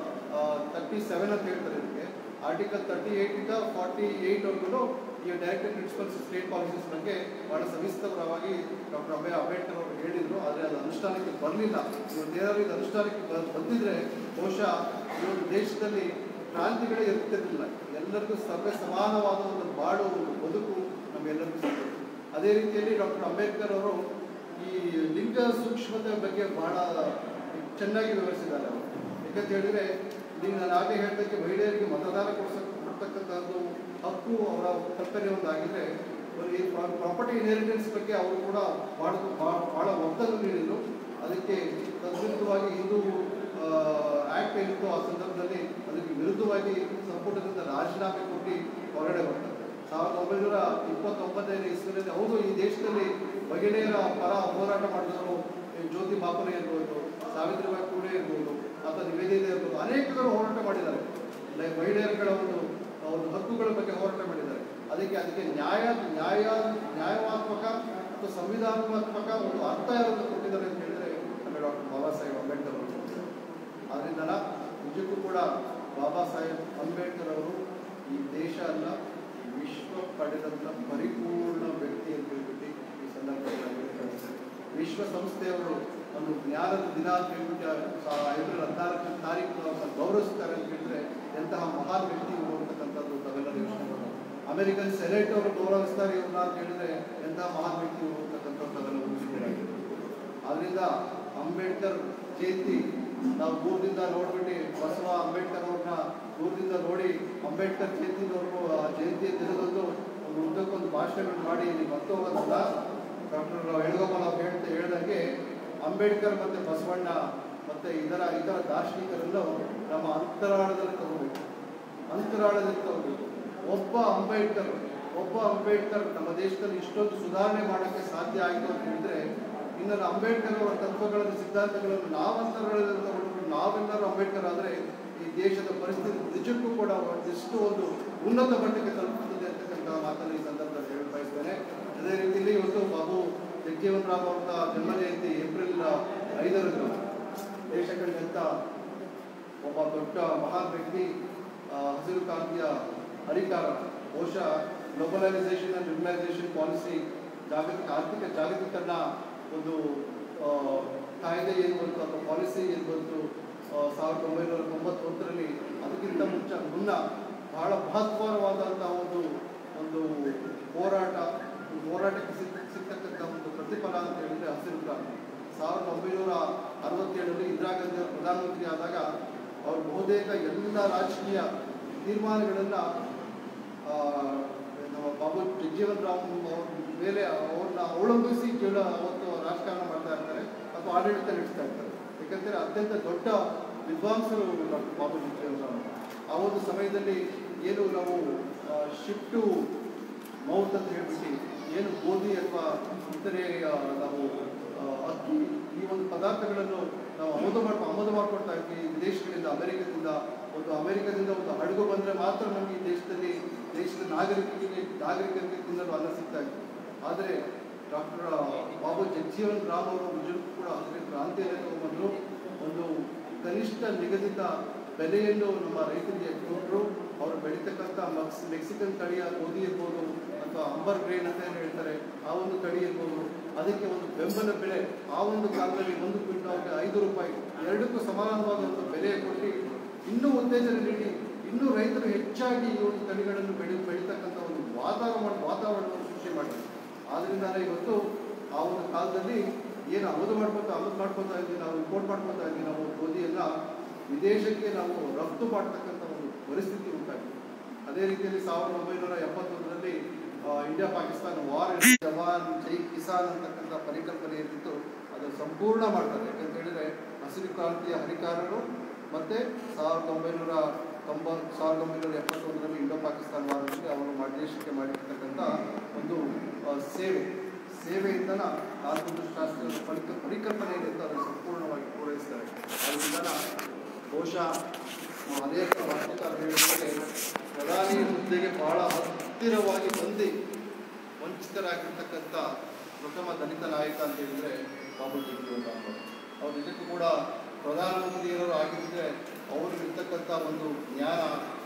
ತರ್ಟಿ ಸೆವೆನ್ ಅಂತ ಹೇಳ್ತಾರೆ ಇದಕ್ಕೆ ಆರ್ಟಿಕಲ್ ತರ್ಟಿ ಏಯ್ಟಿಂದ ಫಾರ್ಟಿ ಏಯ್ಟ್ವರೆಗೂ ಈ ಡೈರೆಕ್ಟರ್ ಪ್ರಿನ್ಸಿಪಲ್ಸ್ ಸ್ಟೇಟ್ ಪಾಲಿಸೀಸ್ ಬಗ್ಗೆ ಬಹಳ ಸವಿಸ್ತರವಾಗಿ ಡಾಕ್ಟರ್ ಅಂಬೇ ಅಂಬೇಡ್ಕರ್ ಅವರು ಹೇಳಿದರು ಆದರೆ ಅದು ಅನುಷ್ಠಾನಕ್ಕೆ ಬರಲಿಲ್ಲ ಇವತ್ತೇನಾದ್ರು ಇದು ಅನುಷ್ಠಾನಕ್ಕೆ ಬ- ಬಂದಿದ್ರೆ ಬಹುಶಃ ಈ ಒಂದು ದೇಶದಲ್ಲಿ ಕ್ರಾಂತಿಗಳೇ ಇರ್ತಿರಲಿಲ್ಲ ಎಲ್ಲರಿಗೂ ಸರ್ವೇ ಸಮಾನವಾದ ಒಂದು ಬಾಳು ಒಂದು ಬದುಕು ನಮ್ಮೆಲ್ಲರಿಗೂ ಸಿಗ್ತದೆ ಅದೇ ರೀತಿಯಲ್ಲಿ ಡಾಕ್ಟರ್ ಅಂಬೇಡ್ಕರ್ ಅವರು ಈ ಲಿಂಗ ಸೂಕ್ಷ್ಮತೆ ಬಗ್ಗೆ ಬಹಳ ಚೆನ್ನಾಗಿ ವಿವರಿಸಿದ್ದಾರೆ ಅವರು ಯಾಕಂತ ಹೇಳಿದರೆ ಈಗ ನಾನು ಆಗಲೇ ಹೇಳಿದ್ದಕ್ಕೆ ಮಹಿಳೆಯರಿಗೆ ಮತದಾನ ಕೊಡ್ಸ ಕೊಡ್ತಕ್ಕಂಥದ್ದು ಹಕ್ಕು ಅವರ ಕಲ್ಪನೆ ಒಂದಾಗಿದ್ದರೆ ಈ ಪ್ರಾಪರ್ಟಿ ಇನ್ಹೆರಿಟೆನ್ಸ್ ಬಗ್ಗೆ ಅವರು ಕೂಡ ಭಾಳ ಭಾಳ ಒತ್ತನ್ನು ನೀಡಿದರು ಅದಕ್ಕೆ ತದ್ವಿರುದ್ಧವಾಗಿ ಹಿಂದೂ ಆ್ಯಕ್ಟ್ ಏನಿತ್ತು ಆ ಸಂದರ್ಭದಲ್ಲಿ ಅದಕ್ಕೆ ವಿರುದ್ಧವಾಗಿ ಸಂಪುಟದಿಂದ ರಾಜೀನಾಮೆ ಕೊಟ್ಟು ಹೊರಗಡೆ ಬರ್ತಾರೆ ಸಾವಿರದ ಒಂಬೈನೂರ ಇಪ್ಪತ್ತೊಂಬತ್ತನೇ ಇಸ್ವಿನಲ್ಲಿ ಹೌದು ಈ ದೇಶದಲ್ಲಿ ಮಹಿಳೆಯರ ಪರ ಹೋರಾಟ ಮಾಡಿದವರು ಈ ಜ್ಯೋತಿ ಬಾಪುಲೆ ಇರ್ಬೋದು ಸಾವಿತ್ರಿಬಾಯಿ ಫುಲೆ ಇರ್ಬೋದು ಅಥವಾ ನಿವೇದಿತ ಇರ್ಬೋದು ಅನೇಕ ಜನ ಹೋರಾಟ ಮಾಡಿದ್ದಾರೆ ಲೈ- ಮಹಿಳೆಯರುಗಳ ಒಂದು ಒಂದು ಹಕ್ಕುಗಳ ಬಗ್ಗೆ ಹೋರಾಟ ಮಾಡಿದ್ದಾರೆ ಅದಕ್ಕೆ ಅದಕ್ಕೆ ನ್ಯಾಯ ನ್ಯಾಯ ನ್ಯಾಯವಾತ್ಮಕ ಮತ್ತು ಸಂವಿಧಾನಾತ್ಮಕ ಒಂದು ಅರ್ಥ ಯಾರನ್ನು ಕೊಟ್ಟಿದ್ದಾರೆ ಅಂತ ಹೇಳಿದ್ರೆ ನಮ್ಮ ಡಾಕ್ಟರ್ ಬಾಬಾ ಸಾಹೇಬ್ ಅಂಬೇಡ್ಕರ್ ಅವರು ಆದ್ದರಿಂದ ನಿಜಕ್ಕೂ ಕೂಡ ಬಾಬಾ ಸಾಹೇಬ್ ಅಂಬೇಡ್ಕರ್ ಅವರು ಈ ದೇಶ ಅಲ್ಲ ಈ ವಿಶ್ವ ಪಡೆದಂಥ ಪರಿಪೂರ್ಣ ವ್ಯಕ್ತಿ ಅಂತ ಹೇಳ್ಬಿಟ್ಟು ಈ ಸಂದರ್ಭದಲ್ಲಿ ಹೇಳ್ತಾರೆ. ವಿಶ್ವಸಂಸ್ಥೆಯವರು ಒಂದು ಜ್ಞಾನದ ದಿನ ಅಂತ ಹೇಳ್ಬಿಟ್ಟು ಸಾ- ಏಪ್ರಿಲ್ ಹದಿನಾಲ್ಕನೇ ತಾರೀಕು ಅವ್ರನ್ನ ಗೌರವಿಸ್ತಾರೆ ಅಂತ ಹೇಳಿದ್ರೆ ಎಂತಹ ಮಹಾನ್ ವ್ಯಕ್ತಿ ಇವರು ಅಂತಕ್ಕಂಥದ್ದು ತಾವೆಲ್ಲರೂ ಯೋಚನೆ ಮಾಡೋದು ಅಮೆರಿಕನ್ ಸೆನೆಟ್ ಅವರು ಗೌರವಿಸ್ತಾರೆ ಇವ್ರನ್ನ ಅಂತ ಹೇಳಿದ್ರೆ ಎಂತಹ ಮಹಾನ್ ವ್ಯಕ್ತಿ ಇವರು ಅಂತಕ್ಕಂಥದ್ದು ತಾವೆಲ್ಲ ಊಹಿಸ್ಬೋದಾಗಿದೆ ಆದ್ರಿಂದ ಅಂಬೇಡ್ಕರ್ ಜಯಂತಿ ನಾವು ದೂರದಿಂದ ನೋಡ್ಬಿಟ್ಟು ಬಸವ ಅಂಬೇಡ್ಕರ್ ಅವ್ರನ್ನ ದೂರದಿಂದ ನೋಡಿ ಅಂಬೇಡ್ಕರ್ ಜಯಂತಿನವ್ರಿಗೂ ಆ ಜಯಂತಿಯ ದಿನದಂದು ಒಂದು ಉದ್ದಕ್ಕೊಂದು ಭಾಷಣಗಳು ಮಾಡಿ ಇಲ್ಲಿ ಮತ್ತೆ ಹೋಗೋದಲ್ಲ ಡಾಕ್ಟರ್ ವೇಣುಗೋಪಾಲ್ ಅವ್ರು ಹೇಳ್ತಾ ಹೇಳ್ದಂಗೆ ಅಂಬೇಡ್ಕರ್ ಮತ್ತು ಬಸವಣ್ಣ ಮತ್ತು ಇದರ ಇತರ ದಾರ್ಶನಿಕರನ್ನು ನಮ್ಮ ಅಂತರಾಳದಲ್ಲಿ ತಗೋಬೇಕು ಅಂತರಾಳದಲ್ಲಿ ತಗೋಬೇಕು ಒಬ್ಬ ಅಂಬೇಡ್ಕರ್ ಒಬ್ಬ ಅಂಬೇಡ್ಕರ್ ನಮ್ಮ ದೇಶದಲ್ಲಿ ಇಷ್ಟೊಂದು ಸುಧಾರಣೆ ಮಾಡೋಕ್ಕೆ ಸಾಧ್ಯ ಆಯಿತು ಅಂತ ಹೇಳಿದ್ರೆ ಇನ್ನು ಅಂಬೇಡ್ಕರ್ ಅವರ ತತ್ವಗಳನ್ನು ಸಿದ್ಧಾಂತಗಳನ್ನು ನಾವು ಅಂತರಗಳಲ್ಲಿ ತಗೊಂಡು ನಾವೆಲ್ಲರೂ ಅಂಬೇಡ್ಕರ್ ಆದರೆ ಈ ದೇಶದ ಪರಿಸ್ಥಿತಿ ನಿಜಕ್ಕೂ ಕೂಡ ಎಷ್ಟು ಒಂದು ಉನ್ನತ ಮಟ್ಟಕ್ಕೆ ತಲುಪುತ್ತದೆ ಅಂತಕ್ಕಂಥ ಮಾತನ್ನು ಈ ಸಂದರ್ಭದಲ್ಲಿ ಹೇಳಿ ಬಯಸ್ತೇನೆ ಅದೇ ರೀತಿಯಲ್ಲಿ ಇವತ್ತು ಬಾಬು ಜಗಜೀವನ್ ರಾಮ್ ಅವರ ಜನ್ಮ ಜಯಂತಿ ಏಪ್ರಿಲ್ ಐದರಂದು ದೇಶ ಕಂಡಂಥ ಒಬ್ಬ ದೊಡ್ಡ ಮಹಾನ್ ವ್ಯಕ್ತಿ ಆ, ಹಸಿರು ಕ್ರಾಂತಿಯ ಹರಿಕಾರ ಬಹುಶಃ globalisation and liberalisation policy policy ಜಾಗತಿಕ ಆರ್ಥಿಕ ಜಾಗತಿಕರಣ ಒಂದು ಆ, ಕಾಯ್ದೆ ಏನು ಬಂತು ಅಥವಾ ಪಾಲಿಸಿ ಏನು ಬಂತು ಆ, ಸಾವಿರದ ಒಂಬೈನೂರ ತೊಂಬತ್ತೊಂದರಲ್ಲಿ ಅದಕ್ಕಿಂತ ಮುಂಚೆ ಮುನ್ನ ಬಹಳ ಮಹತ್ವವಾದಂತಹ ಒಂದು ಒಂದು ಹೋರಾಟ ಒಂದು ಹೋರಾಟಕ್ಕೆ ಸಿಕ್ಕ ಸಿಗ್ತಕ್ಕಂಥ ಒಂದು ಪ್ರತಿಫಲ ಅಂತ ಹೇಳಿದ್ರೆ ಹಸಿರು ಕ್ರಾಂತಿ ಸಾವಿರದ ಒಂಬೈನೂರ ಅರವತ್ತೇಳರಲ್ಲಿ ಇಂದಿರಾ ಗಾಂಧಿ ಅವರು ಪ್ರಧಾನಮಂತ್ರಿ ಆದಾಗ ಅವರು ಬಹುತೇಕ ಎಲ್ಲ ರಾಜಕೀಯ ತೀರ್ಮಾನಗಳನ್ನು ಆ, ನಮ್ಮ ಬಾಬು ಜಗಜೀವನ್ ರಾಮ್ ಅವ್ರ ಮೇಲೆ ಅವ್ರನ್ನ ಅವಲಂಬಿಸಿ ಜೀವನ ಅವತ್ತು ರಾಜಕಾರಣ ಮಾಡ್ತಾ ಇರ್ತಾರೆ ಅಥವಾ ಆಡಳಿತ ನಡೆಸ್ತಾ ಇರ್ತಾರೆ ಯಾಕಂದರೆ ಅತ್ಯಂತ ದೊಡ್ಡ ವಿದ್ವಾಂಸರು ಡಾಕ್ಟರ್ ಬಾಬು ಜಗಜೀವನ್ ರಾಮ್ ಆ ಒಂದು ಸಮಯದಲ್ಲಿ ಏನು ನಾವು ಶಿಫ್ಟು ಮೌತ್ ಅಂತ ಹೇಳ್ಬಿಟ್ಟು ಏನು ಗೋಧಿ ಅಥವಾ ಇತರೆ ಆ, ನಾವು ಆ, ಅಕ್ಕಿ ಈ ಒಂದು ಪದಾರ್ಥಗಳನ್ನು ನಾವು ಆಮದು ಮಾಡ್ ಆಮದು ಮಾಡ್ಕೊಳ್ತಾ ಇದ್ವಿ ವಿದೇಶಗಳಿಂದ ಅಮೆರಿಕದಿಂದ ಒಂದು ಅಮೆರಿಕದಿಂದ ಒಂದು ಹಡಗು ಬಂದರೆ ಮಾತ್ರ ನಮಗೆ ಈ ದೇಶದಲ್ಲಿ ದೇಶದ ನಾಗರಿಕರಿಗೆ ನಾಗರಿಕರಿಗೆ ತಿನ್ನಲು ಅನ್ನ ಸಿಗ್ತಾ ಇತ್ತು ಆದರೆ ಡಾಕ್ಟರ್ ಬಾಬು ಜಗಜೀವನ್ ರಾಮ್ ಅವರು ನಿಜಕ್ಕೂ ಕೂಡ ಅದಕ್ಕೆ ಕ್ರಾಂತಿಯನ್ನು ತಗೊಂಡ್ಬಂದರು ಒಂದು ಕನಿಷ್ಠ ನಿಗದಿತ ಬೆಲೆಯನ್ನು ನಮ್ಮ ರೈತರಿಗೆ ಕೊಟ್ಟರು ಅವರು ಬೆಳೀತಕ್ಕಂಥ ಮಕ್ಸ್ ಮೆಕ್ಸಿಕನ್ ತಳಿಯ ಗೋಧಿ ಇರ್ಬೋದು ಅಥವಾ ಅಂಬರ್ ಗ್ರೇನ್ ಅಂತ ಏನು ಹೇಳ್ತಾರೆ ಆ ಒಂದು ತಳಿ ಇರ್ಬೋದು ಅದಕ್ಕೆ ಒಂದು ಬೆಂಬಲ ಬೆಲೆ ಆ ಒಂದು ಕಾಲದಲ್ಲಿ ಒಂದು ಕ್ವಿಂಟಾಲ್ಗೆ ಐದು ರೂಪಾಯಿ ಎರಡಕ್ಕೂ ಸಮಾನವಾದ ಒಂದು ಬೆಲೆ ಕೊಟ್ಟು ಇನ್ನೂ ಉತ್ತೇಜನ ನೀಡಿ ಇನ್ನೂ ರೈತರು ಹೆಚ್ಚಾಗಿ ಈ ಒಂದು ತಳಿಗಳನ್ನು ಬೆಳಿ ಬೆಳೀತಕ್ಕಂಥ ಒಂದು ವಾತಾವರಣ ವಾತಾವರಣವನ್ನು ಸೃಷ್ಟಿ ಮಾಡಿದ್ರು ಆದ್ರಿಂದಾನೇ ಇವತ್ತು ಆ ಒಂದು ಕಾಲದಲ್ಲಿ ಏನು ಆಮದು ಮಾಡ್ಕೊತಾ ಆಮದು ಮಾಡ್ಕೊತಾ ಇದ್ವಿ ನಾವು ಇಂಪೋರ್ಟ್ ಮಾಡ್ಕೊತಾ ಇದ್ವಿ ನಾವು ಗೋಧಿಯೆಲ್ಲ ವಿದೇಶಕ್ಕೆ ನಾವು ರಫ್ತು ಮಾಡ್ತಕ್ಕಂಥ ಒಂದು ಪರಿಸ್ಥಿತಿ ಉಂಟಾಗಿದೆ ಅದೇ ರೀತಿಯಲ್ಲಿ ಸಾವಿರದ ಒಂಬೈನೂರ ಎಪ್ಪತ್ತೊಂದರಲ್ಲಿ ಆ, ಇಂಡಿಯಾ ಪಾಕಿಸ್ತಾನ ವಾರ್ ಜವಾನ್ ಜೈ ಕಿಸಾನ್ ಅಂತಕ್ಕಂಥ ಪರಿಕಲ್ಪನೆ ಏನಿತ್ತು ಅದನ್ನು ಸಂಪೂರ್ಣ ಮಾಡ್ತಾರೆ ಯಾಕಂತ ಹೇಳಿದ್ರೆ ಹಸಿರು ಕ್ರಾಂತಿಯ ಹರಿಕಾರರು ಮತ್ತೆ ಸಾವಿರದ ಒಂಬೈನೂರ ತೊಂಬತ್ತು ಸಾವಿರದ ಒಂಬೈನೂರ ಎಪ್ಪತ್ತೊಂದರಲ್ಲಿ ಇಂಡೋ ಪಾಕಿಸ್ತಾನ ವಾರದಲ್ಲಿ ಅವರು ಮಾಡಿ ದೇಶಕ್ಕೆ ಮಾಡಿರ್ತಕ್ಕಂಥ ಒಂದು ಆ, ಸೇವೆ ಸೇವೆಯಿಂದ ನಾಲ್ಕು ಶಾಸ್ತ್ರದ ಪರಿಕ ಪರಿಕಲ್ಪನೆ ಏನಿತ್ತು ಅದನ್ನು ಸಂಪೂರ್ಣವಾಗಿ ಪೂರೈಸ್ತಾರೆ ಅದರಿಂದ ಬಹುಶಃ ನಾವು ಅನೇಕ ವಾರ್ತೆಗಾರರು ಹೇಳಿದಂತೆ ಪ್ರಧಾನಿ ಹುದ್ದೆಗೆ ಬಹಳ ಹತ್ತಿರವಾಗಿ ಬಂದು ವಂಚಿತರಾಗಿರ್ತಕ್ಕಂಥ ಪ್ರಥಮ ದಲಿತ ನಾಯಕ ಅಂತ ಹೇಳಿದ್ರೆ ಬಾಬು ಜಗಜೀವನ್ ರಾಮ್ ಅವರು ಅವ್ರು ನಿಜಕ್ಕೂ ಕೂಡ ಪ್ರಧಾನಮಂತ್ರಿಯವರು ಆಗಿದ್ದರೆ ಅವರಿಗಿರ್ತಕ್ಕಂಥ ಒಂದು ಜ್ಞಾನ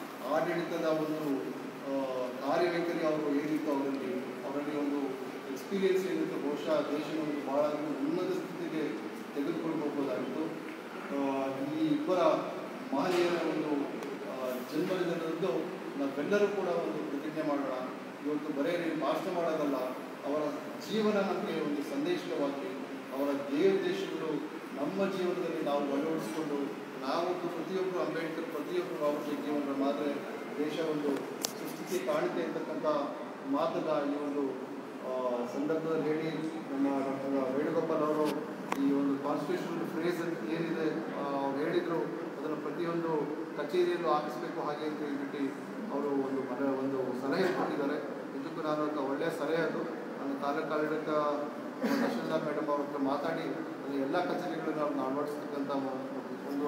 ಆಡಳಿತದ ಒಂದು ಆ, ಕಾರ್ಯವೈಖರಿ ಅವರು ಏನಿತ್ತು ಅವರಲ್ಲಿ ಅವರಲ್ಲಿ ಒಂದು ಎಕ್ಸ್ಪೀರಿಯನ್ಸ್ ಏನಿತ್ತು ಬಹುಶಃ ದೇಶದ ಒಂದು ಬಹಳ ಉನ್ನತ ಸ್ಥಿತಿಗೆ ತೆಗೆದುಕೊಂಡು ಹೋಗ್ಬೋದಾಗಿತ್ತು ಆ, ಈ ಇಬ್ಬರ ಮಹನೀಯರ ಒಂದು ಆ, ಜನ್ಮದಿನದಂದು ನಾವೆಲ್ಲರೂ ಕೂಡ ಒಂದು ಪ್ರತಿಜ್ಞೆ ಮಾಡೋಣ ಇವತ್ತು ಬರೀ ಭಾಷಣ ಮಾಡೋದಲ್ಲ ಅವರ ಜೀವನ ನಮಗೆ ಒಂದು ಸಂದೇಶವಾಗಿ ಅವರ ದೇವದೇಶಗಳು ನಮ್ಮ ಜೀವನದಲ್ಲಿ ನಾವು ಅಳವಡಿಸಿಕೊಂಡು ನಾವು ಪ್ರತಿಯೊಬ್ಬರು ಅಂಬೇಡ್ಕರ್ ಪ್ರತಿಯೊಬ್ಬರು ಬಾಬು ಜಗಜೀವನರ ಮಾತ್ರ ದೇಶ ಒಂದು ಸುಸ್ಥಿತಿ ಕಾಣುತ್ತೆ ಅಂತಕ್ಕಂಥ ಮಾತನ್ನ ಈ ಒಂದು ಆ, ಸಂದರ್ಭದಲ್ಲಿ ಹೇಳಿ ನಮ್ಮ ಡಾಕ್ಟರ್ ವೇಣುಗೋಪಾಲ್ ಅವರು ಈ ಒಂದು ಕಾನ್ಸ್ಟಿಟ್ಯೂಷನ್ ಫ್ರೇಸ್ ಅಂತ ಏನಿದೆ ಆ, ಅವ್ರು ಹೇಳಿದರು ಅದನ್ನು ಪ್ರತಿಯೊಂದು ಕಚೇರಿಯಲ್ಲೂ ಹಾಕಿಸ್ಬೇಕು ಹಾಗೆ ಅಂತ ಹೇಳ್ಬಿಟ್ಟು ಅವರು ಒಂದು ಮನೆ ಒಂದು ಸಲಹೆ ಕೊಟ್ಟಿದ್ದಾರೆ ನಿಜಕ್ಕೂ ನಾನು ಅಂತ ಒಳ್ಳೆಯ ಸಲಹೆ ಅದು ನಾನು ತಾಲೂಕು ಆಡಳಿತ ತಹಶೀಲ್ದಾರ್ ಮೇಡಮ್ ಅವ್ರ ಹತ್ರ ಮಾತಾಡಿ ಅದು ಎಲ್ಲ ಕಚೇರಿಗಳನ್ನು ಅವ್ರನ್ನ ಅಳವಡಿಸ್ತಕ್ಕಂಥ ಒಂದು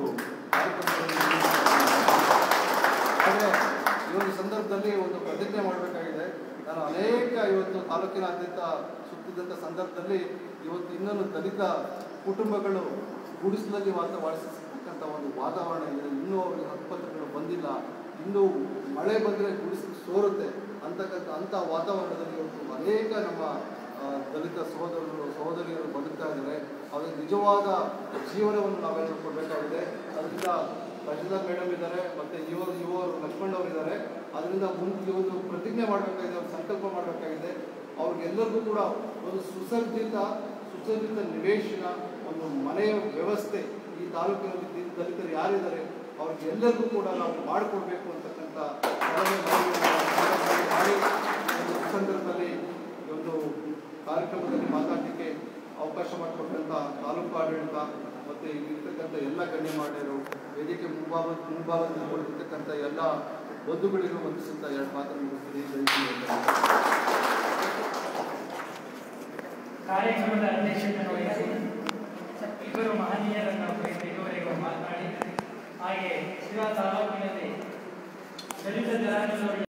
ಕಾರ್ಯಕ್ರಮದಲ್ಲಿ ಆದರೆ ಈ ಒಂದು ಸಂದರ್ಭದಲ್ಲಿ ಒಂದು ಪ್ರತಿಜ್ಞೆ ಮಾಡಬೇಕಾಗಿದೆ ನಾನು ಅನೇಕ ಇವತ್ತು ತಾಲೂಕಿನಾದ್ಯಂತ ಸುತ್ತಿದ್ದಂಥ ಸಂದರ್ಭದಲ್ಲಿ ಇವತ್ತು ಇನ್ನೊಂದು ದಲಿತ ಕುಟುಂಬಗಳು ಗುಡಿಸಲಲ್ಲಿ ವಾಸ ವಾಸಿಸ್ತಕ್ಕಂಥ ಒಂದು ವಾತಾವರಣ ಇದೆ ಇನ್ನೂ ಅವರಿಗೆ ಹಕ್ಕುಪತ್ರಗಳು ಬಂದಿಲ್ಲ ಇನ್ನೂ ಮಳೆ ಬಂದರೆ ಗುಡಿಸಲು ಸೋರುತ್ತೆ ಅಂತಕ್ಕಂಥ ಅಂಥ ವಾತಾವರಣದಲ್ಲಿ ಇವತ್ತು ಅನೇಕ ನಮ್ಮ ಆ, ದಲಿತ ಸಹೋದರರು ಸಹೋದರಿಯರು ಬದುಕ್ತಾ ಇದ್ದಾರೆ ಅವರಿಗೆ ನಿಜವಾದ ಜೀವನವನ್ನು ನಾವೆಲ್ಲರೂ ಕೊಡಬೇಕಾಗಿದೆ ಅದರಿಂದ ತಹಶೀಲ್ದಾರ್ ಮೇಡಮ್ ಇದ್ದಾರೆ ಮತ್ತು ಇವರು ಇವರು ಲಕ್ಷ್ಮಣ್ ಅವರು ಇದ್ದಾರೆ ಅದರಿಂದ ಮುಂದೆ ಒಂದು ಪ್ರತಿಜ್ಞೆ ಮಾಡಬೇಕಾಗಿದೆ ಒಂದು ಸಂಕಲ್ಪ ಮಾಡಬೇಕಾಗಿದೆ ಅವ್ರಿಗೆಲ್ಲರಿಗೂ ಕೂಡ ಒಂದು ಸುಸಜ್ಜಿತ ಸುಸಜ್ಜಿತ ನಿವೇಶನ ಒಂದು ಮನೆಯ ವ್ಯವಸ್ಥೆ ಈ ತಾಲೂಕಿನಲ್ಲಿ ದಿ- ದಲಿತರು ಯಾರಿದ್ದಾರೆ ಅವ್ರಿಗೆ ಎಲ್ಲರಿಗೂ ಕೂಡ ನಾವು ಮಾಡಿಕೊಡ್ಬೇಕು ಅಂತಕ್ಕಂಥ ಸಲಹೆ ಮಾಡಿ ಮಾಡಿ ಒಂದು ಸಂದರ್ಭದಲ್ಲಿ ಈ ಒಂದು ಕಾರ್ಯಕ್ರಮದಲ್ಲಿ ಮಾತಾಡಲಿಕ್ಕೆ ಅವಕಾಶ ಮಾಡಿಕೊಟ್ಟಂಥ ತಾಲೂಕು ಆಡಳಿತ ಮತ್ತು ಇಲ್ಲಿರ್ತಕ್ಕಂಥ ಎಲ್ಲ ಗಣ್ಯಮಾನ್ಯರು ವೇದಿಕೆ ಮುಂಭಾಗ ಮುಂಭಾಗದಲ್ಲಿ ಕುಳಿತಿರ್ತಕ್ಕಂಥ ಎಲ್ಲ ಬಂಧುಗಳಿಗೂ ವಂದಿಸುತ್ತಾ ಎರಡು ಮಾತನ್ನು ಮುಗಿಸ್ತೀನಿ ದಯವಿಟ್ಟು ಕಾರ್ಯಕ್ರಮದ ಅಧ್ಯಕ್ಷತೆಯನ್ನು ವಹಿಸಿ ಇಬ್ಬರು ಮಹನೀಯರನ್ನು ಕುರಿತು ಇದುವರೆಗೂ ಮಾತನಾಡಿ ಹಾಗೆ ಶಿರಾ ತಾಲೂಕಿನಲ್ಲಿ ದಲಿತ ಜನಾಂಗದವರಿಗೆ